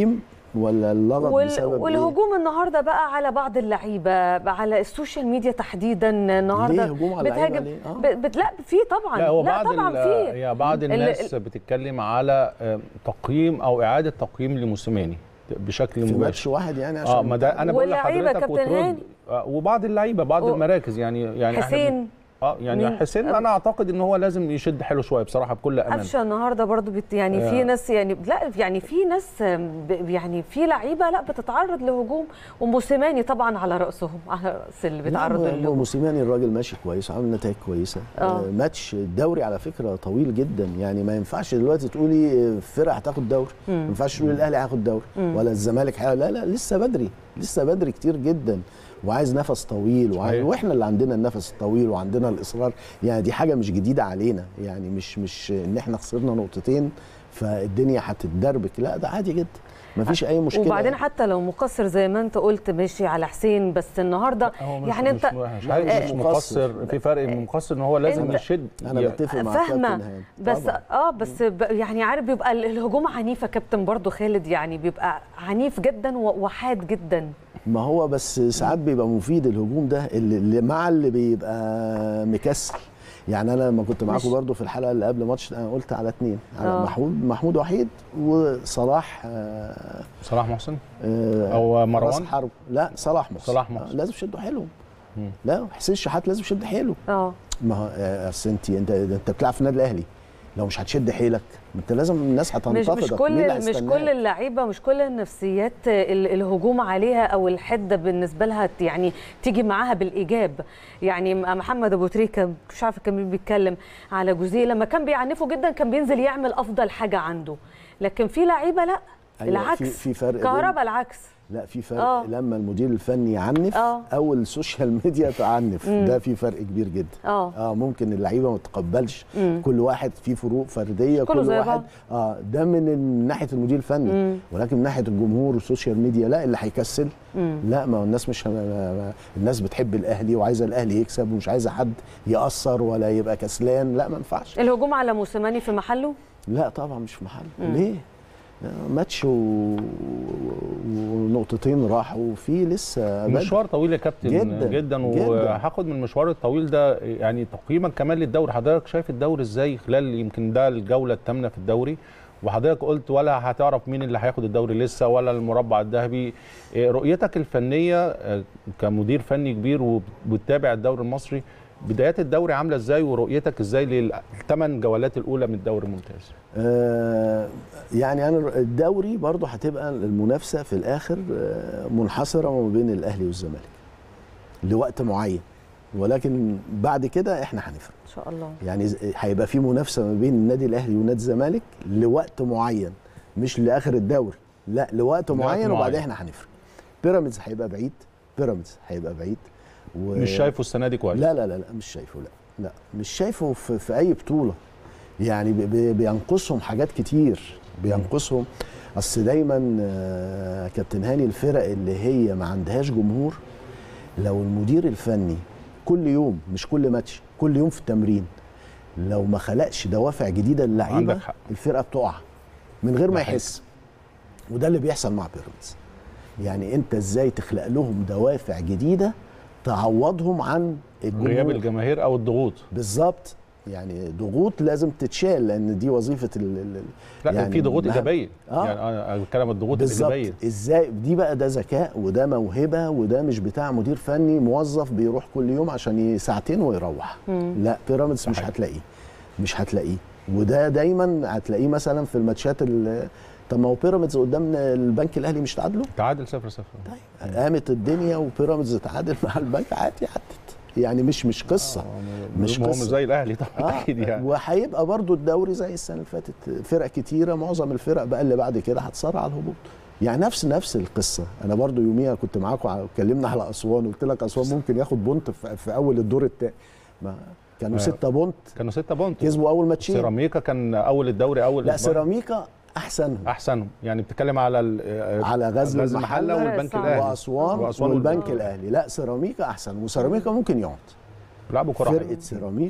ولا اللغط وال... بسبب إيه؟ والهجوم النهارده بقى على بعض اللعيبه على السوشيال ميديا تحديدا النهارده ليه هجوم على اللعيبة بتهاجم ليه؟ آه. ب... بت... لا في طبعا لا هو بعض طبعا ال- في هي بعض ال- الناس بتتكلم على آه، تقييم او اعاده تقييم لموسيماني بشكل في ماتش مباشر واحد يعني عشان اه ما ده انا بقول واللعيبة لحضرتك كابتن وترد هاني. آه، وبعض اللعيبه بعض و- المراكز يعني يعني إحنا بن- حسين اه يعني مين؟ حسين انا اعتقد ان هو لازم يشد حيله شويه بصراحه بكل امانه قفشه النهارده برضو بت يعني آه. في ناس يعني لا يعني في ناس آم، ب- يعني في لعيبه لا بتتعرض لهجوم وموسيماني طبعا على راسهم على راس اللي بيتعرضوا لا، هو للهجوم موسيماني الراجل ماشي كويس عامل نتائج كويسه آه. آه. ماتش الدوري على فكره طويل جدا يعني ما ينفعش دلوقتي تقولي فرقه هتاخد دوري ما ينفعش تقولي الاهلي هياخد دوري ولا الزمالك هي... لا لا لسه بدري لسه بدري كتير جدا وعايز نفس طويل وعايز صحيح. واحنا اللي عندنا النفس الطويل وعندنا الاصرار يعني دي حاجه مش جديده علينا يعني مش مش ان احنا خسرنا نقطتين فالدنيا هتتدربك لا ده عادي جدا ما فيش اي مشكله وبعدين حتى لو مقصر زي ما انت قلت ماشي على حسين بس النهارده هو مش يعني مش انت مش, لا، عارف مش مش مقصر. مقصر في فرق من مقصر ان هو لازم أنت- يشد انا ي- بتفق مع فاهمه كابتن هاني. بس طبعاً. اه بس ب- يعني عارف بيبقى ال- الهجوم عنيف يا كابتن برضو خالد يعني بيبقى عنيف جدا و- وحاد جدا ما هو بس ساعات بيبقى مفيد الهجوم ده اللي اللي مع اللي بيبقى مكسل يعني انا لما كنت معاكم مش- برضو في الحلقه اللي قبل ماتش انا قلت على اثنين على آه. محمود محمود وحيد وصلاح آه صلاح محسن آه او راس مروان حرب لا صلاح محسن صلاح محسن. آه لازم يشدوا حيلهم مم. لا حسين شحات لازم يشد حيله اه ما هو آه، اصل انت انت انت بتلعب في النادي الاهلي لو مش هتشد حيلك ما انت لازم الناس مش هتنتقدك مش مين كل اللي مش هيستناك؟ كل اللعيبه مش كل النفسيات ال- الهجوم عليها او الحده بالنسبه لها ت- يعني تيجي معاها بالايجاب يعني م- محمد ابو تريكه مش عارفه كان مين بيتكلم على جوزيه لما كان بيعنفه جدا كان بينزل يعمل افضل حاجه عنده لكن في لعيبه لا أيوة، العكس في- في فرق بين- كهربا العكس لا في فرق آه. آه. لما المدير الفني يعنف آه. آه. او السوشيال ميديا تعنف ده في فرق كبير جدا اه اه ممكن اللعيبه ما تتقبلش مم. كل واحد فيه فروق فرديه كله كل زي واحد بعض. اه ده من ال- ناحيه المدير الفني مم. ولكن من ناحيه الجمهور والسوشيال ميديا لا اللي هيكسل مم. لا ما هو الناس مش ما ما الناس بتحب الاهلي وعايزه الاهلي يكسب ومش عايزه حد ياثر ولا يبقى كسلان لا ما ينفعش الهجوم على موسيماني في محله لا طبعا مش في محله ليه ماتش و... ونقطتين راحوا وفي لسه بدري. مشوار طويل يا كابتن جداً، جدا جداً. وهاخد من المشوار الطويل ده يعني تقييمك كمان للدوري حضرتك شايف الدوري ازاي خلال يمكن ده الجوله الثامنه في الدوري وحضرتك قلت ولا هتعرف مين اللي هياخد الدوري لسه ولا المربع الذهبي إيه رؤيتك الفنيه آه، كمدير فني كبير وبتتابع الدوري المصري بدايات الدوري عامله ازاي ورؤيتك ازاي للثمان جولات الاولى من الدوري الممتاز آه، يعني انا الدوري برضه هتبقى المنافسه في الاخر آه، منحصره ما بين الاهلي والزمالك لوقت معين ولكن بعد كده احنا هنفرق ان شاء الله يعني ز- هيبقى في منافسه ما بين النادي الاهلي ونادي الزمالك لوقت معين مش لاخر الدوري لا لوقت معين معين. وبعدين احنا هنفرق بيراميدز هيبقى بعيد بيراميدز هيبقى بعيد و... مش شايفه السنه دي كويس لا لا لا لا مش شايفه لا لا مش شايفه في, في اي بطوله يعني بي- بي- بينقصهم حاجات كتير بينقصهم اصل دايما آه، كابتن هاني الفرق اللي هي ما عندهاش جمهور لو المدير الفني كل يوم مش كل ماتش كل يوم في التمرين لو ما خلقش دوافع جديده للعيبه عندك حق. الفرقه بتقع من غير ده ما حقيقي. يحس وده اللي بيحصل مع بيراميدز يعني انت ازاي تخلق لهم دوافع جديده تعوضهم عن غياب الجمهور الجماهير او الضغوط بالظبط يعني ضغوط لازم تتشال لان دي وظيفه ال ال- لا يعني في ضغوط مهام- ايجابيه آه. يعني انا أنا بتكلم عن الضغوط بالظبط الايجابيه ازاي دي بقى ده ذكاء وده موهبه وده مش بتاع مدير فني موظف بيروح كل يوم عشان ي- ساعتين ويروح لا بيراميدز مش صحيح. هتلاقيه مش هتلاقيه وده دايما هتلاقيه مثلا في الماتشات ال- طب ما هو بيراميدز قدام البنك الاهلي مش تعادلوا تعادل 0 0 طيب قامت الدنيا وبيراميدز تعادل مع البنك عادي عدت يعني مش مش قصه مش مش قصة. زي الاهلي طبعا آه اكيد يعني وهيبقى برضو الدوري زي السنه اللي فاتت فرق كتيره معظم الفرق بقى اللي بعد كده هتصارع على الهبوط يعني نفس نفس القصه انا برضو يوميها كنت معاكم اتكلمنا على اسوان قلت لك اسوان ممكن ياخد بونت في, في اول الدور الثاني ما كانوا آه. ستة بونت كانوا 6 بونت كسبوا اول ماتشين سيراميكا كان اول الدوري اول لا أسبوع. سيراميكا احسنهم احسنهم يعني بتتكلم على ال- على غزل غزل المحله المحله والبنك صعب. الاهلي واسوان, وأسوان والبنك والبنك. الاهلي لا سيراميكا احسن وسيراميكا ممكن يقعد لعبوا كره فرقه حلوة. سيراميكا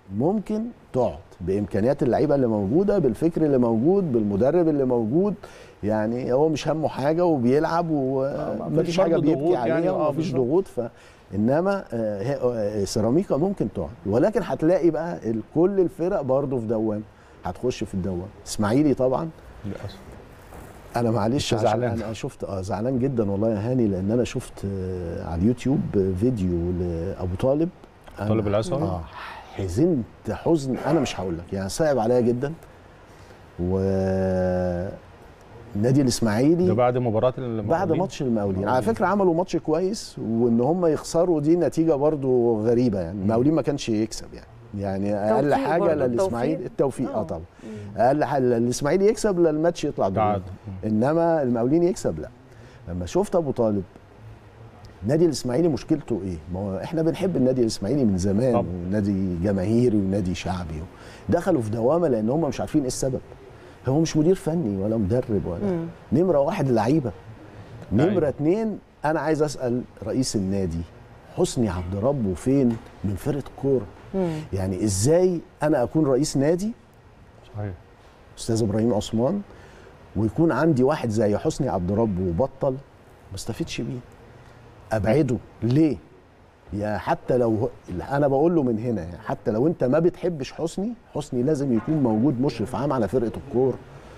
ممكن تقعد بامكانيات اللعيبه اللي موجوده بالفكر اللي موجود بالمدرب اللي موجود يعني هو مش همه حاجه وبيلعب ومفيش مفيش حاجه برضه بيبكي ضغوط يعني، عليها آه، ومفيش بالظبط. ضغوط ف انما آه، هي- آه، سيراميكا ممكن تقعد ولكن هتلاقي بقى ال- كل الفرق برضه في دوام هتخش في الدوام اسماعيلي طبعا للاسف انا معلش أنت عشان زعلان. انا شفت اه زعلان جدا والله يا هاني لان انا شفت آه على اليوتيوب فيديو لابو طالب أنا- طالب العسوي؟ اه حزنت حزن انا مش هقول لك يعني صعب عليا جدا و النادي الاسماعيلي ده بعد مباراه المقاولين بعد ماتش المقاولين على المقاولين. فكره عملوا ماتش كويس وان هم يخسروا دي نتيجه برضو غريبه يعني المقاولين ما كانش يكسب يعني يعني اقل توفيق حاجه برضو، للاسماعيلي التوفيق. التوفيق اه آه. طبعا اقل حاجه الاسماعيلي يكسب لا الماتش يطلع دور تعادل انما المقاولين يكسب لا لما شفت ابو طالب النادي الاسماعيلي مشكلته ايه؟ ما هو احنا بنحب النادي الاسماعيلي من زمان طبعا. ونادي جماهيري ونادي شعبي دخلوا في دوامه لان هم مش عارفين ايه السبب هو مش مدير فني ولا مدرب ولا مم. نمره واحد لعيبه لعيبة. نمره اتنين انا عايز اسال رئيس النادي حسني عبد ربه فين من فرقه كوره مم. يعني ازاي انا اكون رئيس نادي صحيح استاذ ابراهيم عثمان ويكون عندي واحد زي حسني عبد رب وبطل ما استفدش بيه ابعده ليه يا حتى لو هو- انا بقول له من هنا يعني حتى لو انت ما بتحبش حسني حسني لازم يكون موجود مشرف عام على فرقه الكوره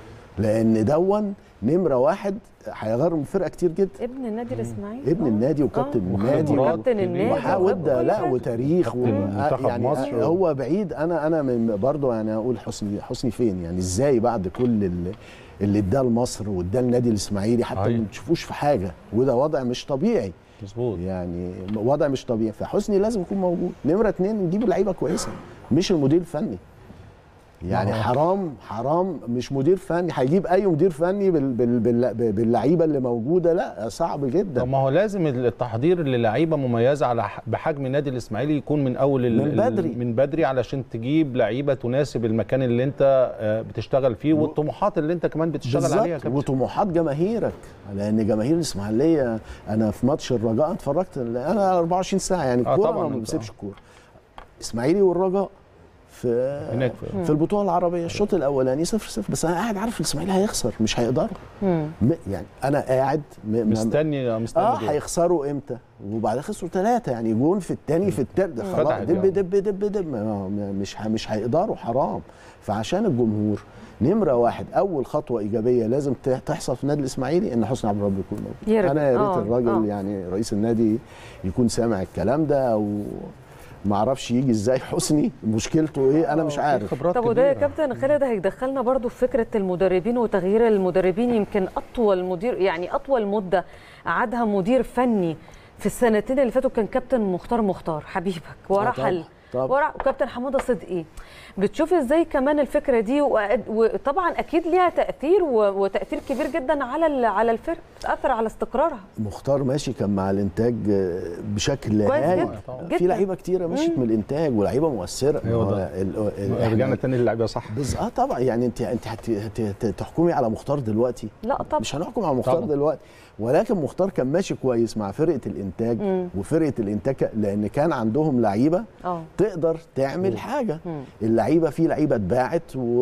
لان دون نمره واحد هيغير من فرقه كتير جدا ابن النادي الاسماعيلي ابن آه. النادي وكابتن آه. النادي وخبرات وكابتن النادي وحاول وكل ده لا حاجة. وتاريخ و... كابتن منتخب يعني مصر. هو بعيد انا انا من برضه يعني اقول حسني حسني فين يعني ازاي بعد كل اللي, اللي اداه لمصر واداه النادي الاسماعيلي حتى أيوة. ما تشوفوش في حاجه وده وضع مش طبيعي مظبوط يعني وضع مش طبيعي فحسني لازم يكون موجود نمره اتنين نجيب لعيبه كويسه مش المدير الفني يعني ما هو- حرام حرام مش مدير فني هيجيب اي مدير فني بال بال بال باللعيبه اللي موجوده لا صعب جدا طب ما هو لازم التحضير للعيبه مميزه على ح- بحجم النادي الاسماعيلي يكون من اول ال- من ال- بدري. من بدري علشان تجيب لعيبه تناسب المكان اللي انت آه، بتشتغل فيه والطموحات اللي انت كمان بتشتغل عليها يا بالظبط كابتن وطموحات جماهيرك لان جماهير الاسماعيليه انا في ماتش الرجاء اتفرجت انا 24 ساعه يعني آه الكوره طبعاً انا ما أنت- بسيبش الكوره اسماعيلي والرجاء في هناك في- في البطوله العربيه الشوط الاولاني 0 0 بس انا قاعد عارف الاسماعيلي هيخسر مش هيقدروا مم. م- يعني انا قاعد م- م- مستني مستني اه دول. هيخسروا امتى وبعدين خسروا ثلاثه يعني جون في الثاني في الثالث خلاص فتحت دب يعني. دب دب دب ما- ما- مش ه- مش هيقدروا حرام فعشان الجمهور نمره واحد اول خطوه ايجابيه لازم ت- تحصل في النادي الاسماعيلي ان حسني عبد الرب يكون موجود يرجع. انا يا آه، ريت الراجل آه. يعني رئيس النادي يكون سامع الكلام ده او ما اعرفش يجي ازاي حسني مشكلته ايه انا مش في عارف خبرات طب وده يا كبيرة. كابتن خالد هيدخلنا برضو في فكره المدربين وتغيير المدربين يمكن اطول مدير يعني اطول مده قعدها مدير فني في السنتين اللي فاتوا كان كابتن مختار مختار حبيبك ورحل طبعاً. ورا وكابتن حماده صدقي بتشوف ازاي كمان الفكره دي وأ- وطبعا اكيد ليها تاثير و- وتاثير كبير جدا على ال- على الفرق بتاثر على استقرارها مختار ماشي كان مع الانتاج آه، بشكل كويس هايل جدا طبعاً. جدا في لعيبه كتيره مشيت من الانتاج ولعيبه مؤثره أيوة ما هو ده. ال- ال- رجعنا إحنا- تاني للعيبه صح بز... اه طبعا يعني انت انت هت... هت... هت... تحكمي على مختار دلوقتي لا طبعا مش هنحكم على مختار طبعاً. دلوقتي ولكن مختار كان ماشي كويس مع فرقه الانتاج مم. وفرقه الانتاج ك- لان كان عندهم لعيبه اه تقدر تعمل حاجه مم. اللعيبه في لعيبه اتباعت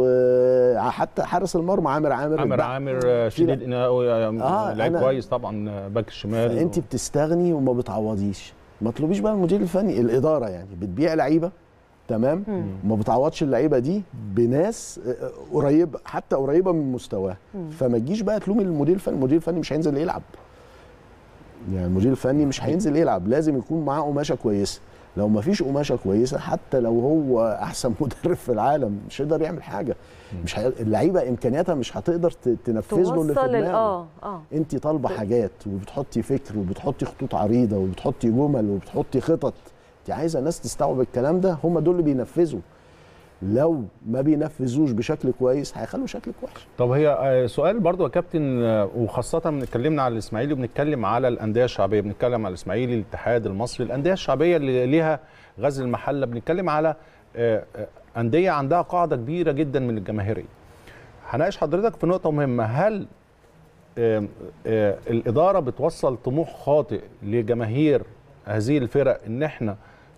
وحتى حارس المرمى عامر عامر عامر اتباع. عامر آه، شديد آه، لعيب أنا- كويس طبعا آه، باك الشمال فانت بتستغني وما بتعوضيش ما تطلبيش بقى المدير الفني الاداره يعني بتبيع لعيبه تمام مم. وما بتعوضش اللعيبه دي بناس آه، قريبه حتى قريبه من مستواها مم. فما تجيش بقى تلومي المدير الفني المدير الفني مش هينزل يلعب يعني المدير الفني مش هينزل يلعب لازم يكون معاه قماشه كويسه لو ما فيش قماشه كويسه حتى لو هو احسن مدرب في العالم مش هيقدر يعمل حاجه مش هي... اللعيبه امكانياتها مش هتقدر ت- تنفذ له اللي في توصل ال- دماغه اه اه انت طالبه حاجات وبتحطي فكر وبتحطي خطوط عريضه وبتحطي جمل وبتحطي خطط انت عايزه ناس تستوعب الكلام ده هم دول اللي بينفذوا لو ما بينفذوش بشكل كويس هيخلوا شكلك وحش طب هي آه، سؤال برضو يا كابتن آه، وخاصة اتكلمنا على الإسماعيلي وبنتكلم على الأندية الشعبية بنتكلم على الإسماعيلي الاتحاد المصري الأندية الشعبية اللي ليها غزل المحلة بنتكلم على آه، آه، أندية عندها قاعدة كبيرة جدا من الجماهيرية هناقش حضرتك في نقطة مهمة هل آه، آه، الإدارة بتوصل طموح خاطئ لجماهير هذه الفرق إن إحنا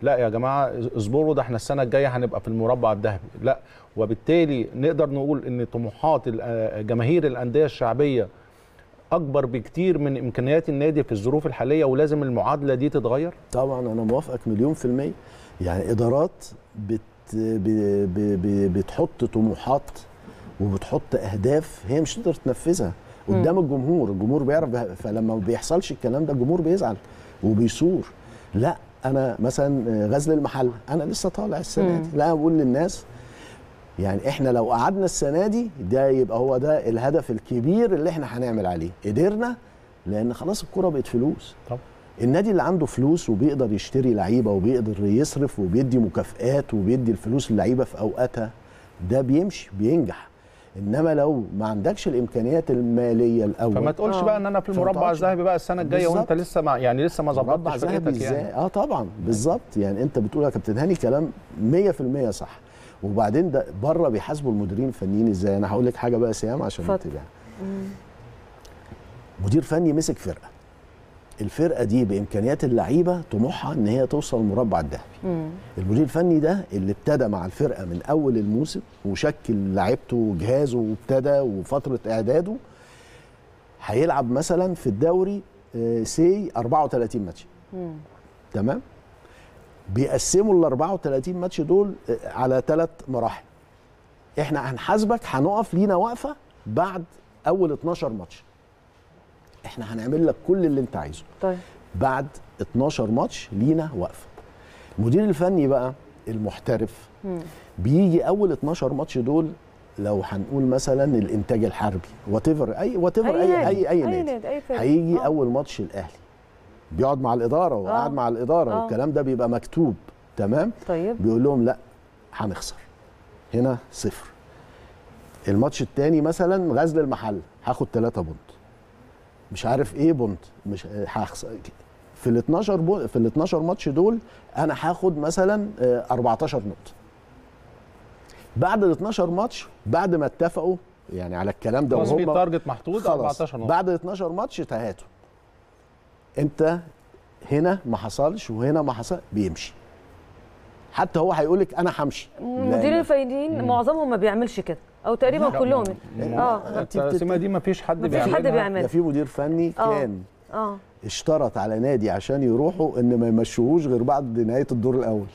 لا يا جماعه اصبروا ده احنا السنه الجايه هنبقى في المربع الذهبي لا وبالتالي نقدر نقول ان طموحات ال- جماهير الانديه الشعبيه اكبر بكتير من امكانيات النادي في الظروف الحاليه ولازم المعادله دي تتغير طبعا انا موافقك مليون في الميه يعني ادارات بت ب ب ب بتحط طموحات وبتحط اهداف هي مش تقدر تنفذها قدام الجمهور الجمهور بيعرف به- فلما ما بيحصلش الكلام ده الجمهور بيزعل وبيثور لا انا مثلا غزل المحل انا لسه طالع السنه دي لا أنا بقول للناس يعني احنا لو قعدنا السنه دي ده يبقى هو ده الهدف الكبير اللي احنا هنعمل عليه قدرنا لان خلاص الكوره بقت فلوس طب النادي اللي عنده فلوس وبيقدر يشتري لعيبه وبيقدر يصرف وبيدي مكافآت وبيدي الفلوس للعيبه في اوقاتها ده بيمشي بينجح انما لو ما عندكش الامكانيات الماليه الاول فما تقولش آه. بقى ان انا في فما المربع تقعدش- الذهبي بقى السنه الجايه وانت بالظبط. لسه ما يعني لسه ما مربع ظبطتش ذهبي فرقتك ازاي يعني اه طبعا بالظبط يعني انت بتقول يا كابتن هاني كلام 100% صح وبعدين ده بره بيحاسبوا المديرين الفنيين ازاي انا هقول لك حاجه بقى يا سيام عشان اتفضل. تبقى مدير فني مسك فرقه الفرقه دي بامكانيات اللعيبه طموحها ان هي توصل المربع الذهبي مم. المدير الفني ده اللي ابتدى مع الفرقه من اول الموسم وشكل لعيبته وجهازه وابتدى وفتره اعداده هيلعب مثلا في الدوري آه، سي 34 ماتش مم. تمام بيقسموا ال 34 ماتش دول آه، على ثلاث مراحل احنا هنحاسبك هنقف لينا وقفه بعد اول 12 ماتش احنا هنعمل لك كل اللي انت عايزه طيب بعد 12 ماتش لينا وقفه المدير الفني بقى المحترف مم. بيجي اول 12 ماتش دول لو هنقول مثلا الانتاج الحربي وات اي وات اي اي اي, أي نادي نادي اي فرقة. هيجي آه. اول ماتش الاهلي بيقعد مع الاداره وقعد آه. مع الاداره آه. والكلام ده بيبقى مكتوب تمام طيب بيقول لهم لا هنخسر هنا صفر الماتش التاني مثلا غزل المحل هاخد 3 بونت مش عارف ايه بونت مش هخسر في ال 12 بو... في ال 12 ماتش دول انا هاخد مثلا آه، 14 نقطه بعد ال 12 ماتش بعد ما اتفقوا يعني على الكلام ده خلاص في وهم تارجت محدود خلاص 14 نقطه بعد 12 ماتش تهاتوا انت هنا ما حصلش وهنا ما حصل بيمشي حتى هو هيقول لك انا همشي مدير الفنيين معظمهم ما بيعملش كده او تقريبا لا، كلهم ما- اه أنت بتت- التقسيمه دي ما فيش حد مفيش حد بيعملها. بيعملها. ده في مدير فني آه. كان اه اشترط على نادي عشان يروحوا ان ما يمشوهوش غير بعد نهايه الدور الاول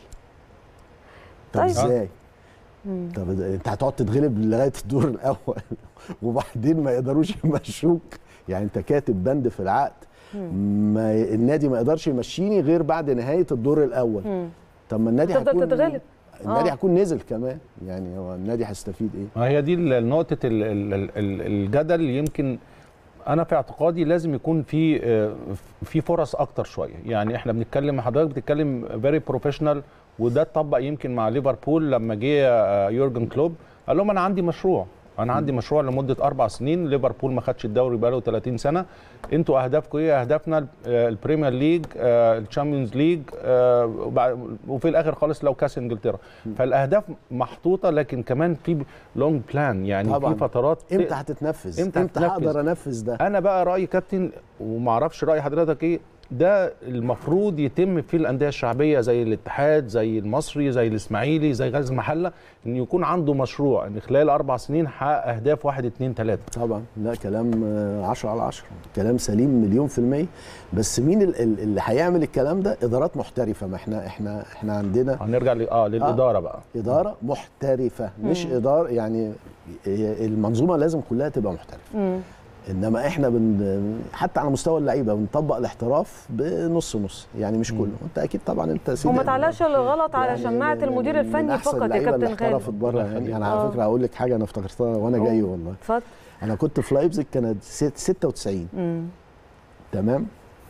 طب طيب. ازاي طب ده- انت هتقعد تتغلب لغايه الدور الاول وبعدين ما يقدروش يمشوك يعني انت كاتب بند في العقد ما النادي ما يقدرش يمشيني غير بعد نهايه الدور الاول مم. طب ما النادي تفضل هيكون تتغلب. النادي آه. هيكون نزل كمان يعني هو النادي هيستفيد ايه ما هي دي ال- نقطة ال- ال- ال- ال- الجدل يمكن أنا في اعتقادي لازم يكون في آه، في فرص أكتر شوية، يعني إحنا بنتكلم حضرتك بتتكلم فيري بروفيشنال وده اتطبق يمكن مع ليفربول لما جه آه، يورجن كلوب قال لهم أنا عندي مشروع، أنا عندي مشروع لمدة أربع سنين، ليفربول ما خدش الدوري بقاله 30 سنة، أنتوا أهدافكم إيه؟ أهدافنا آه، البريمير ليج، آه، الشامبيونز ليج، آه، وبع- وفي الآخر خالص لو كأس إنجلترا، فالأهداف محطوطة لكن كمان في لونج بلان يعني طبعاً. في فترات امتى هتتنفذ إمتى امتى هتتنفذ؟ هقدر انفذ ده انا بقى رايي كابتن وما اعرفش راي حضرتك ايه ده المفروض يتم في الانديه الشعبيه زي الاتحاد زي المصري زي الاسماعيلي زي غزل المحله ان يكون عنده مشروع ان خلال اربع سنين حقق اهداف واحد اتنين تلاته طبعا لا كلام آه، 10 على 10 كلام سليم مليون في المية بس مين ال- ال- اللي هيعمل الكلام ده ادارات محترفة ما احنا احنا احنا عندنا هنرجع ل- اه للاداره بقى ادارة محترفة مش ادارة يعني هي المنظومة لازم كلها تبقى محترفة مم. انما احنا بن حتى على مستوى اللعيبه بنطبق الاحتراف بنص نص يعني مش كله انت اكيد طبعا انت سيدي وما تعلاش الغلط على يعني شماعه من- المدير من الفني أحسن فقط يا اللعيبة اللي كابتن احترفت خالد بره الله يعني يخليك. انا آه. على فكره هقول لك حاجه انا افتكرتها وانا أوه. جاي والله اتفضل انا كنت في لايبزيج كانت ست- 96 مم. تمام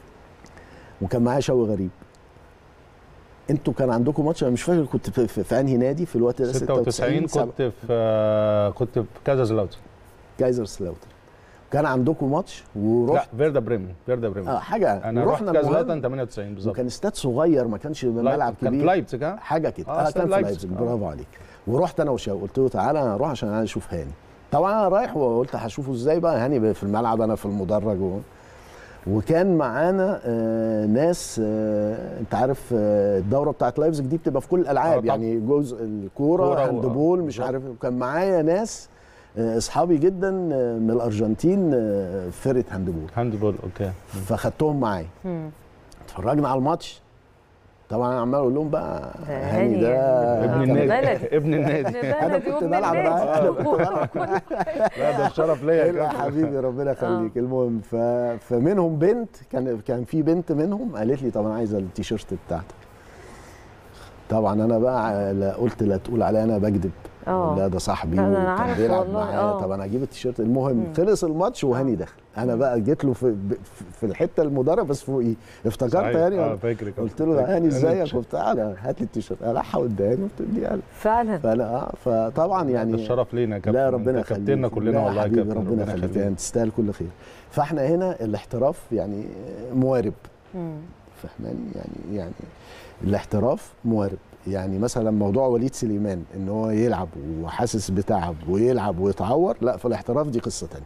وكان معايا شوقي غريب انتوا كان عندكم ماتش انا مش فاكر كنت في, في, في انهي نادي في الوقت ده 96 سبعة. كنت في آه، كنت في كذا زلاوتر كايزر سلاوتر كان عندكم ماتش لا ورحت فيردا بريمن فيردا بريمن اه حاجه انا رحت ورحنا كذا المهم، زلاوتر 98 بالظبط وكان استاد صغير ما كانش ملعب كان في كبير لايبزيج ها حاجه كده آه، اه, استاد كان في لايبزيج. لايبزيج آه. برافو عليك ورحت انا وشاو قلت له تعالى انا اروح عشان انا اشوف هاني طبعا انا رايح وقلت هشوفه ازاي بقى هاني في الملعب انا في المدرج و... وكان معانا آه، ناس آه، انت عارف آه، الدوره بتاعت لايفز دي بتبقى في كل آه، الالعاب طبعا. يعني جزء الكوره كورة و- هاندبول مش بالظبط. عارف كان معايا ناس آه، اصحابي جدا آه، من الارجنتين آه، فرقه هاندبول هاندبول اوكي فخدتهم معايا مم. اتفرجنا على الماتش طبعا انا عمال اقول لهم بقى ده هاني هاني ده ابن آه، النادي بلدي. ابن النادي أنا بلدي كنت وابن بلعب النادي. معاه. وكل لا ده الشرف ليا يا يا كابتن. حبيبي ربنا يخليك المهم ف... فمنهم بنت كان كان في بنت منهم قالت لي طب انا عايزه التيشيرت بتاعتك طبعا انا بقى لا قلت لا تقول عليا انا بكذب اه لا ده صاحبي لا، أنا وكان عارفة بيلعب والله، معايا آه. طب انا هجيب التيشيرت المهم مم. خلص الماتش وهاني دخل انا بقى جيت له في في الحته المدرب بس فوقيه افتكرت صحيح. هاني اه فاكر يا قلت كابتن. له فاكر. هاني أنا ازيك وبتاع أنا هات لي التيشيرت انا اداني قلت له يلا فعلا فانا اه فطبعا ده يعني الشرف لينا يا كابتن لا ربنا أنت يخليك كابتننا كلنا لا والله يا حبيبي كابتن ربنا يخليك يعني تستاهل كل خير فاحنا هنا الاحتراف يعني موارب مم. فاهماني يعني يعني الاحتراف موارب يعني مثلا موضوع وليد سليمان ان هو يلعب وحاسس بتعب ويلعب ويتعور لا في الاحتراف دي قصه تانية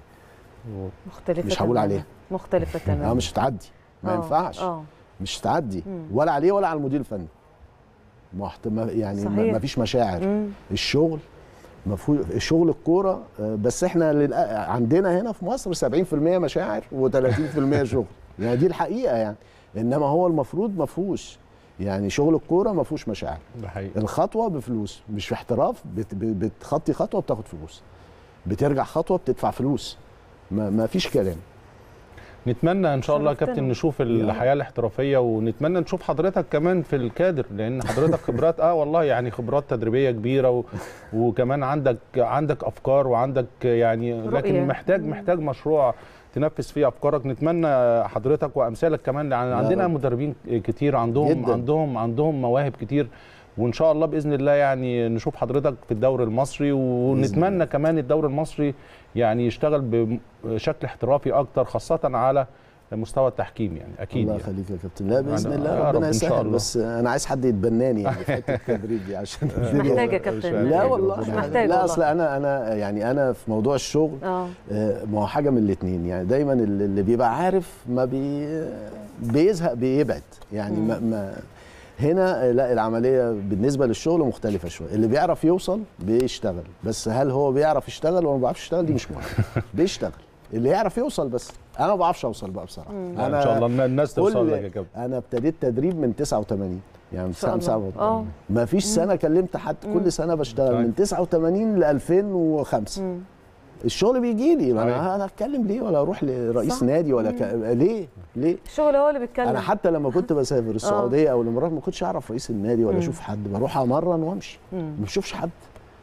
مختلفة مش هقول تماماً. عليها. مختلفة اه تماما مش هتعدي ما آه، ينفعش اه مش هتعدي مم. ولا عليه ولا على المدير الفني محت... ما- يعني ما صحيح. ما فيش مشاعر مم. الشغل مفهوم شغل الكوره آه، بس احنا للأ... عندنا هنا في مصر 70% مشاعر و30% شغل يعني دي الحقيقه يعني انما هو المفروض ما فيهوش يعني شغل الكوره ما فيهوش مشاعر ده حقيقي الخطوه بفلوس مش في احتراف بت... ب- بتخطي خطوه بتاخد فلوس بترجع خطوه بتدفع فلوس ما, ما فيش كلام نتمنى ان شاء الله يا شرفتنا. كابتن نشوف الحياه الاحترافيه ونتمنى نشوف حضرتك كمان في الكادر لان حضرتك خبرات اه والله يعني خبرات تدريبيه كبيره و... وكمان عندك عندك افكار وعندك يعني رؤية. لكن محتاج محتاج مشروع تنفذ فيه افكارك نتمنى حضرتك وامثالك كمان يعني عندنا رب. مدربين كتير عندهم جداً. عندهم عندهم مواهب كتير وان شاء الله باذن الله يعني نشوف حضرتك في الدوري المصري ونتمنى كمان الدوري المصري يعني يشتغل بشكل احترافي اكتر خاصه على مستوى التحكيم يعني اكيد الله يعني. يخليك يا كابتن لا باذن أنا- الله يا رب ربنا إن شاء يسهل الله. بس انا عايز حد يتبناني يعني في حته التدريب دي عشان الدنيا- محتاج يا كابتن مش لا محتاج والله مش ربنا محتاج لا والله. اصل انا انا يعني انا في موضوع الشغل اه آه، ما هو حاجه من الاثنين يعني دايما اللي اللي بيبقى عارف ما بي بيزهق بيبعد يعني ما, ما هنا آه، لا العمليه بالنسبه للشغل مختلفه شويه اللي بيعرف يوصل بيشتغل بس هل هو بيعرف يشتغل ولا ما بيعرفش يشتغل دي مش مهم بيشتغل اللي يعرف يوصل بس انا ما بعرفش اوصل بقى بصراحه لا، ان شاء الله الناس توصل لك يا كابتن انا ابتديت تدريب من 89 يعني من شاء الله. 89 اه ما فيش سنه كلمت حد كل سنه بشتغل من 89 ل 2005 مم. الشغل بيجي لي ما صحيح. انا انا اتكلم ليه ولا اروح لرئيس صح. نادي ولا ك... ليه ليه الشغل هو اللي بيتكلم انا حتى لما كنت بسافر السعوديه او الامارات ما كنتش اعرف رئيس النادي ولا مم. اشوف حد بروح امرن وامشي مم. ما بشوفش حد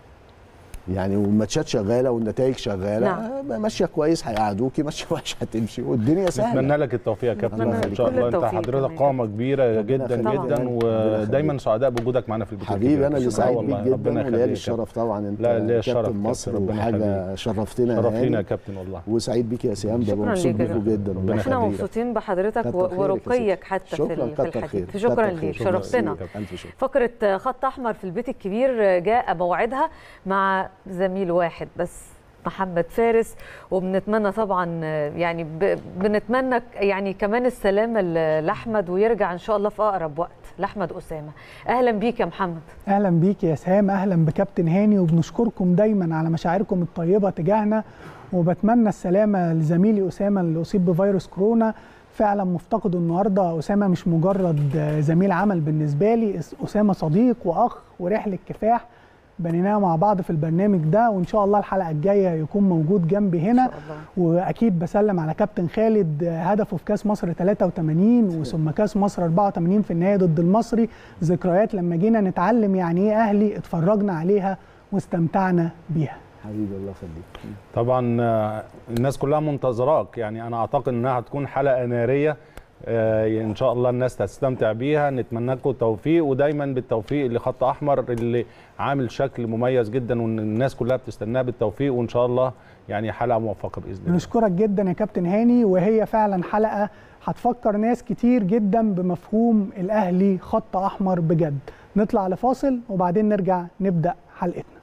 يعني والماتشات شغاله والنتائج شغاله نعم. آه، ماشيه كويس هيقعدوكي ماشيه وحش هتمشي والدنيا سهله نتمنى لك التوفيق يا كابتن الله ان يخليك. شاء كل الله انت التوفيق حضرتك كمان. قامه كبيره ربنا جدا يخليك. جدا ربنا ودايما يخليك. سعداء بوجودك معانا في البيت حبيبي انا اللي آه سعيد والله، بيك ربنا جدا يخليك وليالي يا الشرف طبعا انت لا، ليا الشرف كابتن كابتن، مصر ربنا وحاجه شرفتنا كابتن. يا شرفينا يا هاني كابتن والله وسعيد بيك يا سيام شكراً بابا مبسوط ليك يا بيكوا كابتن. جدا ربنا احنا يخليك. مبسوطين بحضرتك كتر و- خيرك يا ورقيك حتى في شكرا ال- في كتر الحديث خير شكرا كتر ليك خير. شرفتنا ميرسي. الف شكر فقرة خط أحمر في البيت الكبير جاء موعدها مع زميل واحد بس محمد فارس وبنتمنى طبعا يعني ب- بنتمنى يعني كمان السلامة ل- لأحمد ويرجع إن شاء الله في أقرب وقت لأحمد أسامة أهلا بيك يا محمد اهلا بيك يا سام اهلا بكابتن هاني وبنشكركم دايما على مشاعركم الطيبه تجاهنا وبتمنى السلامه لزميلي اسامه اللي اصيب بفيروس كورونا فعلا مفتقده النهارده اسامه مش مجرد زميل عمل بالنسبه لي اسامه صديق واخ ورحله كفاح بنيناها مع بعض في البرنامج ده وان شاء الله الحلقه الجايه يكون موجود جنبي إن هنا شاء الله واكيد بسلم على كابتن خالد هدفه في كاس مصر 83 وثم كاس مصر 84 في النهايه ضد المصري ذكريات لما جينا نتعلم يعني ايه اهلي اتفرجنا عليها واستمتعنا بيها حبيبي الله يخليك طبعا آه، الناس كلها منتظراك يعني انا اعتقد انها هتكون حلقه ناريه آه، ان شاء الله الناس تستمتع بيها نتمنى لكم التوفيق ودايما بالتوفيق لخط احمر اللي عامل شكل مميز جدا وان الناس كلها بتستناه بالتوفيق وان شاء الله يعني حلقه موفقه باذن الله بنشكرك جدا يا كابتن هاني وهي فعلا حلقه هتفكر ناس كتير جدا بمفهوم الاهلي خط احمر بجد نطلع لفاصل وبعدين نرجع نبدا حلقتنا